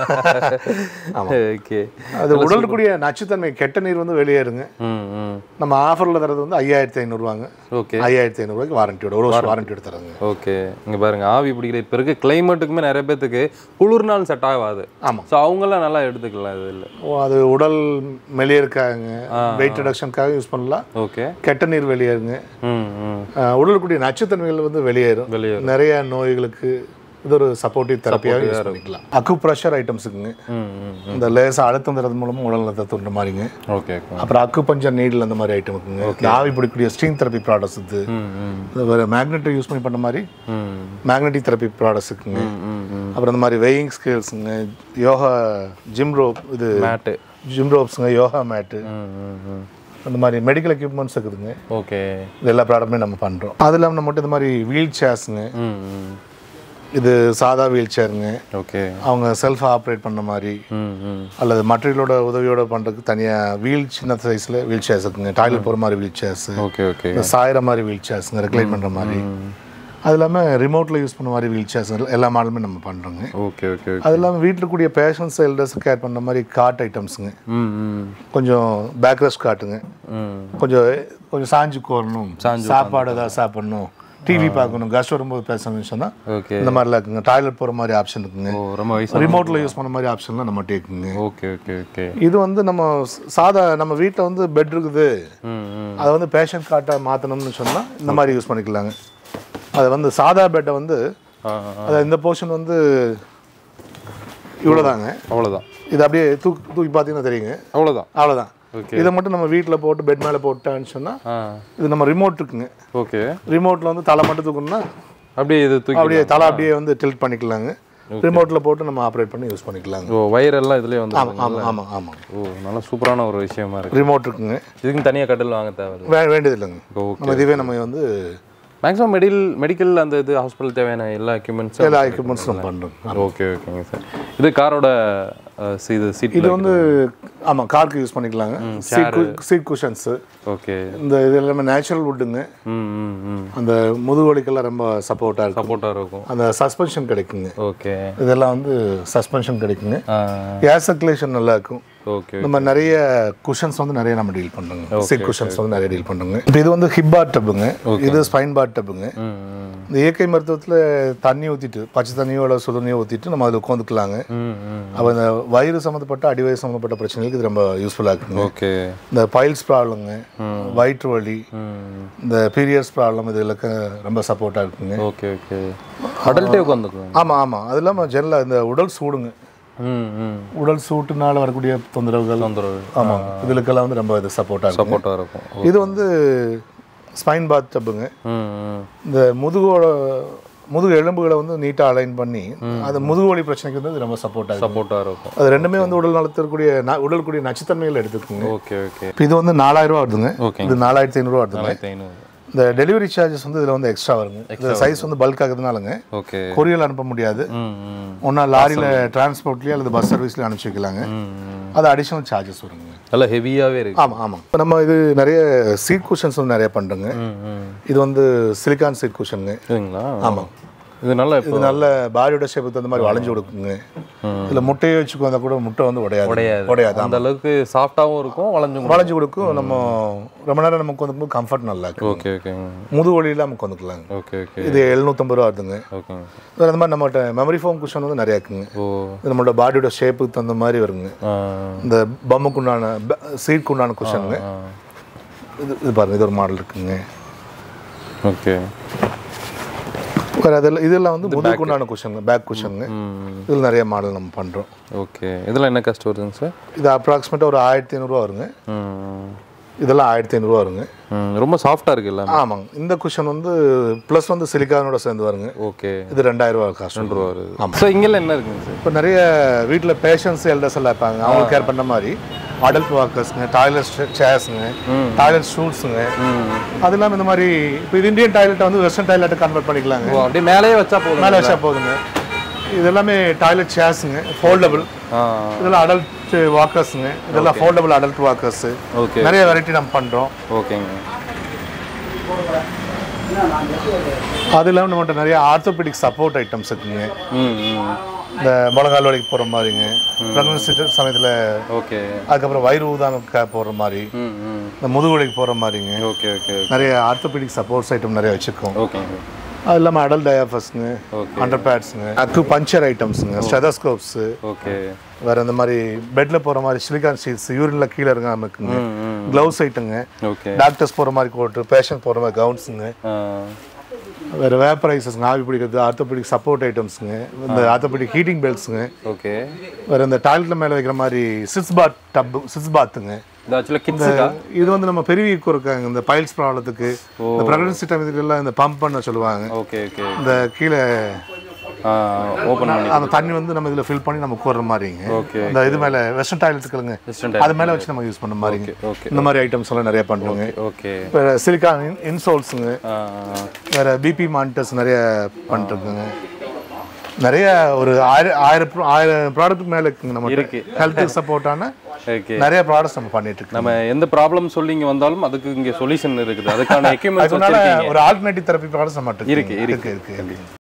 ஆமாம் ஓகே அது உடலுக்குரிய நச்சுத்தன்மை கெட்ட நீர் வந்து வெளியேறுங்க ம் ம் நம்ம ஆஃபரில் தரது வந்து ஐயாயிரத்தி ஐநூறுவாங்க ஓகே ஐயாயிரத்தி ஐநூறுவாய்க்கு வாரண்டியோட ஒரு வருஷம் வாரண்டியோட தராங்க ஓகே இங்க பாருங்க ஆவி பிடிக்கிற இப்போ இருக்க கிளைமேட்டுக்குமே நிறைய பேத்துக்கு குளிர்நாள் செட் ஆகாது ஆமாம். ஸோ அவங்கெல்லாம் நல்லா எடுத்துக்கலாம் இது இல்லை ஓ அது உடல் மெலியருக்காங்க வெயிட் ரிடக்ஷனுக்காக யூஸ் பண்ணலாம் ஓகே கெட்ட நீர் வெளியேறுங்க ம் ம் அஹ் உடலுக்குரிய நச்சுத்தன்மைகள் வந்து வெளியேறும் வெளியேறும். நிறைய நோய்களுக்கு இது ஒரு சப்போர்ட்டிவ் தெரப்பியாக யூஸ் பண்ணிக்கலாம் அக்கு ப்ரெஷர் ஐட்டம்ஸுக்குங்க ம் ம் இந்த லேசாக அழுத்தம் தரது மூலமாக உடல் நலத்தை தூண்டுற மாதிரிங்க ஓகே ஓகே அப்புறம் அக்கு பஞ்சர் நீடில் அந்த மாதிரி ஐட்டம் இருக்குங்க இந்த ஆவி பிடிக்கக்கூடிய ஸ்டீம் தெரப்பி ப்ராடக்ட்ஸ் இது ம் ம் இந்த வேறு மேக்னெட்டை யூஸ் பண்ணி பண்ண மாதிரி ம் மேக்னெட்டிக் தெரப்பி ப்ராடக்ட்ஸ் இருக்குங்க ம் ம் ம் அப்புறம் இந்த மாதிரி வெயிங் ஸ்கேல்ஸுங்க யோகா ஜிம் ரோப் இது மேட்டு ஜிம் ரோப்ஸுங்க யோகா மேட்டு ம் ம் ம் அந்த மாதிரி மெடிக்கல் எக்யூப்மெண்ட்ஸ் இருக்குதுங்க ஓகே இது எல்லா ப்ராடக்ட்டுமே நம்ம பண்ணுறோம் அது இல்லாமல் நம்ம மட்டும் இந்த மாதிரி வீல் சேர்ஸுங்க ம் ம் இது சாதா வீல் சேருங்க ஓகே அவங்க செல்ஃப் ஆப்ரேட் பண்ண மாதிரி ம் ம் அல்லது மற்றவர்களோட உதவியோட பண்ணுறதுக்கு தனியாக வீல் சின்ன சைஸில் வீல் சேர்ஸ் இருக்குங்க டாய்லெட் போகிற மாதிரி வீல் சேர்ஸ் ஓகே ஓகே சாயிற மாதிரி வீல் சேர்ஸுங்க ரெக்ளைன் பண்ணுற மாதிரி அது இல்லாமல் ரிமோட்டில் யூஸ் பண்ண மாதிரி வீல் சேர்ஸ் எல்லா மாடலுமே நம்ம பண்ணுறோங்க ஓகே ஓகே ஓகே அது இல்லாமல் வீட்டில் கூடிய பேஷன்ஸ் எல்டர்ஸ் கேர் பண்ணுற மாதிரி காட் ஐட்டம்ஸுங்க ம் ம் கொஞ்சம் பேக்ரஸ் காட்டுங்க ம் கொஞ்சம் கொஞ்சம் சாஞ்சு கோரணும் சாப்பாடு ஏதாவது சாப்பிடணும் டிவி பார்க்கணும் கஸ்ட் வரும்போது பேசணும்னு சொன்னால் ஓகே இந்த மாதிரிலாம் இருக்குங்க டாய்லெட் போகிற மாதிரி ஆப்ஷன் இருக்குங்க ஓ ரொம்ப வயசு ரிமோட்டில் யூஸ் பண்ண மாதிரி ஆப்ஷன்லாம் நம்ம டேக்குங்க ஓகே ஓகே ஓகே இது வந்து நம்ம ஸ்- சாதா நம்ம வீட்டில் வந்து பெட் இருக்குது ம் ம் அதை வந்து பேஷண்ட் காட்டாக மாற்றணும்னு சொன்னால் இந்த மாதிரி யூஸ் பண்ணிக்கலாங்க அதை வந்து சாதா பெட்டை வந்து ஆ ஆ, அதை இந்த போர்ஷன் வந்து இவ்வளோதாங்க அவ்வளோதான் இது அப்படியே தூக்கி தூக்கி பார்த்தீங்கன்னா தெரியுங்க அவ்வளோதான் அவ்வளோதான் ஓகே இதை மட்டும் நம்ம வீட்டில் போட்டு பெட் மேலே போட்டான்னு சொன்னால் ஆ இது நம்ம ரிமோட் இருக்குங்க ஓகே ரிமோட்டில் வந்து தலை மட்டும் தூக்கணும்னா அப்படியே இது தூக்கி அப்படியே தலை அப்படியே வந்து டில்ட் பண்ணிக்கலாங்க ரிமோட்டில் போட்டு நம்ம ஆப்ரேட் பண்ணி யூஸ் பண்ணிக்கலாங்க ஓ வயரெல்லாம் இதுலேயே வந்து ஆமாம் ஆமாம் ஆமாம் ஆமாம் ஓ நல்ல சூப்பரான ஒரு விஷயமா இருக்கு ரிமோட் இருக்குங்க இதுக்கு தனியாக கட்டில் வாங்க தேவையில்லை வே வேண்டியது இல்லைங்க ஓகே நம்ம இதுவே நம்ம வந்து மேக்ஸிமம் மெடிக்கல் மெடிக்கல் அந்த இது ஹாஸ்பிட்டல் தேவையான எல்லா எக்யூப்மெண்ட்ஸும் எல்லா எக்யூப்மெண்ட்ஸ் நம்ம பண்ணுறோம் ஓகே ஓகேங்க சார் இது காரோட இது சீட் இது வந்து ஆமாம் காருக்கு யூஸ் பண்ணிக்கலாங்க சீட் சீட் குஷன்ஸு ஓகே இந்த இது எல்லாமே நேச்சுரல் வுட்டுங்க ம் ம் ம் அந்த முதுகுவலிக்கெல்லாம் ரொம்ப சப்போர்ட்டாக இருக்கும் சப்போர்ட்டாக இருக்கும் அந்த சஸ்பென்ஷன் கிடைக்குங்க ஓகே இதெல்லாம் வந்து சஸ்பென்ஷன் கிடைக்குங்க ஆ ஏர் சர்க்குலேஷன் நல்லா இருக்கும் ஓகே நம்ம நிறைய குஷன்ஸ் வந்து நிறைய நம்ம டீல் பண்ணுறோங்க சீட் குஷன்ஸ் வந்து நிறைய டீல் பண்ணுறோங்க இப்போ இது வந்து ஹிப் பார் டப்புங்க இது ஸ்பைன் பார் டப்புங்க ம் ம் இந்த இயற்கை மருத்துவத்தில் தண்ணி ஊற்றிட்டு பச்சை தண்ணியோட சுடுதண்ணியோ ஊற்றிட்டு நம்ம அதில் உட்காந்துக்கலாங்க ம் ம் அப்போ இந்த வயிறு சம்மந்தப்பட்ட அடிவயிறு சம்மந்தப்பட்ட பிரச்சனைகளுக்கு இது ரொம்ப யூஸ்ஃபுல்லாக இருக்குங்க ஓகே இந்த பைல்ஸ் ப்ராப்ளங்க வயிற்று வலி ம் இந்த பீரியட்ஸ் ப்ராப்ளம் இதுகளுக்கு ரொம்ப சப்போர்ட்டாக இருக்குங்க ஓகே ஓகே அடல்ட்டே உட்காந்துக்குவோம் ஆமாம் ஆமாம் அது இல்லாமல் ஜெனரலாக இந்த உடல் சூடுங்க ம் ம் உடல் சூட்டுனால வரக்கூடிய தொந்தரவுகள் தொந்தரவு ஆமாம் இதுகளுக்கெல்லாம் வந்து ரொம்ப இது சப்போர்ட்டாக இருக்கும் சப்போர்ட்டாக இருக்கும் இது வந்து ஸ்பைன் பாத் டப்புங்க ம் ம் இந்த முதுகோட முதுகு எலும்புகளை வந்து நீட்டாக அலைன் பண்ணி அது முதுகு வலி பிரச்சனைக்கு வந்து இது ரொம்ப சப்போர்ட்டாக இருக்கும் சப்போர்ட்டாக இருக்கும் அது ரெண்டுமே வந்து உடல் நலத்திற்குரிய ந- உடல் கூடிய நச்சுத்தன்மைகள் எடுத்துக்குங்க ஓகே ஓகே இப்போ இது வந்து நாலாயிரம் ரூபா வருதுங்க ஓகே இது நாலாயிரத்தி ஐநூறுரூவா வருதுங்க ஆயிரத்தி ஐநூறு இந்த டெலிவரி சார்ஜஸ் வந்து இதில் வந்து எக்ஸ்ட்ரா வருங்க இந்த சைஸ் வந்து பல்க் ஆகுதுனாலங்க ஓகே கொரியல் அனுப்ப முடியாது ம் ம் ஒன்றா லாரியில் டிரான்ஸ்போர்ட்லேயே அல்லது பஸ் சர்வீஸ்லேயே அனுப்பிச்சி வைக்கலாங்க ம் ம் அது அடிஷ்னல் சார்ஜஸ் வருங்க நல்லா ஹெவியாகவே இருக்கு ஆமாம் ஆமாம் இப்போ நம்ம இது நிறைய சீட் குஷன்ஸ் வந்து நிறைய பண்ணுறோங்க ம் ம் இது வந்து சிலிக்கான் சீட் குஷனுங்க இதுங்களா ஆமாம் இது நல்லா இப்போ இது நல்ல பாடியோட ஷேப்புக்கு தகுந்த மாதிரி வளைஞ்சு கொடுக்குங்க இதில் முட்டையை வச்சுக்கு வந்தால் கூட முட்டை வந்து உடையாது உடையாது. உடையாது அந்த அளவுக்கு சாஃப்டாகவும் இருக்கும் வளைஞ்சும் வளைஞ்சு கொடுக்கும் நம்ம ரொம்ப நேரம் நமக்கு வந்து கம்ஃபர்ட் நல்லா இருக்கும் ஓகே ஓகேங்க முது வழியில் நமக்கு வந்துக்கலாங்க ஓகே ஓகே இது எழுநூற்றம்பது ரூபா வருதுங்க ஓகேங்க வேறு அந்த மாதிரி நம்மகிட்ட மெமரி ஃபோம் குஷன் வந்து நிறையா இருக்குங்க ஓ இது நம்மளோட பாடியோட ஷேப்புக்கு தகுந்த மாதிரி வருங்க ஆ இந்த பம்முக்குண்டான சீட்க்கு உண்டான குஷனுங்க ஆ இது இது பாருங்க இது ஒரு மாடல் இருக்குங்க ஓகே வேறு அதில் இதெல்லாம் வந்து முதுகுக்கு உண்டான குஷனுங்க பேக் குஷனுங்க ம் இதில் நிறைய மாடல் நம்ம பண்ணுறோம் ஓகே இதெல்லாம் என்ன காஸ்ட் வருதுங்க சார் இது அப்ராக்சிமேட்டாக ஒரு ஆயிரத்தி ஐநூறுரூவா வருங்க ம் இதெல்லாம் ஆயிரத்தி ஐநூறுரூவா வருங்க ம் ரொம்ப சாஃப்டாக இருக்கு எல்லாமே ஆமாங்க இந்த குஷன் வந்து ப்ளஸ் வந்து சிலிக்கானோட சேர்ந்து வருங்க ஓகே இது ரெண்டாயிரம் ரூபா காஸ்ட் ரெண்டு ரூபா வருது ஸோ இங்கெல்லாம் என்ன இருக்குங்க சார் இப்போ நிறைய வீட்டில் பேஷண்ட்ஸ் எல்டர்ஸ் எல்லாம் இருப்பாங்க அவங்க கேர் பண்ண மாதிரி அடல்ட் வாக்கர்ஸுங்க டாய்லெட் சேர்ஸுங்க டாய்லெட் ஷூட்ஸுங்க அது இல்லாமல் இந்த மாதிரி இப்போ இது இந்தியன் டாய்லெட்டை வந்து வெஸ்டர்ன் டாய்லெட்டை கன்வெர்ட் பண்ணிக்கலாங்க ஓ அப்படியே மேலேயே வச்சா போதும் மேலே வச்சா போதுங்க இது எல்லாமே டாய்லெட் சேர்ஸுங்க ஃபோல்டபுள் ஆ இதெல்லாம் அடல்ட் வாக்கர்ஸுங்க இதெல்லாம் ஃபோல்டபுள் அடல்ட் வாக்கர்ஸு ஓகே நிறைய வெரைட்டி நம்ம பண்ணுறோம் ஓகேங்க அது இல்லாமல் நம்மகிட்ட நிறைய ஆர்த்தோபெடிக் சப்போர்ட் ஐட்டம்ஸ் இருக்குங்க ம் ம் இந்த முழங்கால் வலிக்கு போகிற மாதிரிங்க ப்ரெக்னன்சி சமயத்தில் ஓகே அதுக்கப்புறம் வயிறு ஊதாமக்க போடுற மாதிரி ம் ம் இந்த முதுகுவலிக்கு போகிற மாதிரிங்க ஓகே ஓகே நிறைய ஆர்த்தோபெடிக் சப்போர்ட்ஸ் ஐட்டம் நிறைய வச்சுருக்கோம் ஓகேங்க அது இல்லாமல் அடல் டயாஃபஸ்ங்க Okay. அண்டர் பேட்ஸுங்க அக்கு பஞ்சர் ஐட்டம்ஸுங்க ஸ்டெதஸ்கோப்ஸு ஓகே வேறு இந்த மாதிரி பெட்டில் போகிற மாதிரி சிலிகான் ஷீட்ஸ் யூரினில் கீழே இருக்காம இருக்குங்க ம் ம் க்ளவுஸ் ஐட்டங்க ஓகே டாக்டர்ஸ் போகிற மாதிரி கோட்டு பேஷண்ட் போகிற மாதிரி கவுன்ஸுங்க ஆ வேறு வேப்பரைசஸ்ங்க ஆவி பிடிக்கிறது ஆர்த்தோபெடிக் சப்போர்ட் ஐட்டம்ஸுங்க இந்த ஆர்த்தோபெடிக் ஹீட்டிங் பெல்ட்ஸுங்க ஓகே வேறு இந்த டாய்லெட்ல மேலே வைக்கிற மாதிரி சிஸ் பாத் டப்பு சிஸ் பாத்துங்க இது ஆக்சுவலாக கிட்ஸுக்கா இது வந்து நம்ம பெரியவீக்கம் இருக்காங்க இந்த பைல்ஸ் ப்ராப்ளத்துக்கு இந்த ப்ரெக்னன்சி டைம் இதுக்கெல்லாம் இந்த பம்ப் பண்ண சொல்லுவாங்க ஓகே ஓகே இந்த கீழே ஆ ஓப்பன் பண்ணி அந்த தண்ணி வந்து நம்ம இதில் ஃபில் பண்ணி நம்ம கூடுற மாதிரிங்க ஓகே இந்த இது மேலே வெஸ்டர்ன் டாய்லெட்டுக்குங்க Western அது மேலே வச்சு நம்ம யூஸ் பண்ண மாதிரிங்க ஓகே இந்த மாதிரி ஐட்டம்ஸ் எல்லாம் நிறைய பண்ணுவோங்க ஓகே வேறு சிலிக்கான் இன்சோல்ஸுங்க ஆ வேறு பிபி மானிட்டர்ஸ் நிறைய பண்ணிட்டுருக்குங்க நிறைய ஒரு ஆயிரம் ஆயிரம் pro- ஆயிரம் ப்ராடக்ட் மேல இருக்குங்க நம்ம இருக்கு. ஹெல்த்துக்கு சப்போர்ட்டான ஓகே நிறைய ப்ராடக்ட்ஸ் நம்ம பண்ணிட்டு இருக்கோம் நம்ம எந்த ப்ராப்ளம் சொல்லி இங்க வந்தாலும் அதுக்கு இங்க சொல்யூஷன் இருக்குது அதுக்கான எக்யூப்மெண்ட்ஸ் அதுக்குனால வச்சிருக்கீங்க ஒரு ஆல்டர்னேட்டிவ் தெரப்பி ப்ராடக்ட்ஸ் நம்ம இருக்கு, இருக்கு. இருக்கு இருக்கு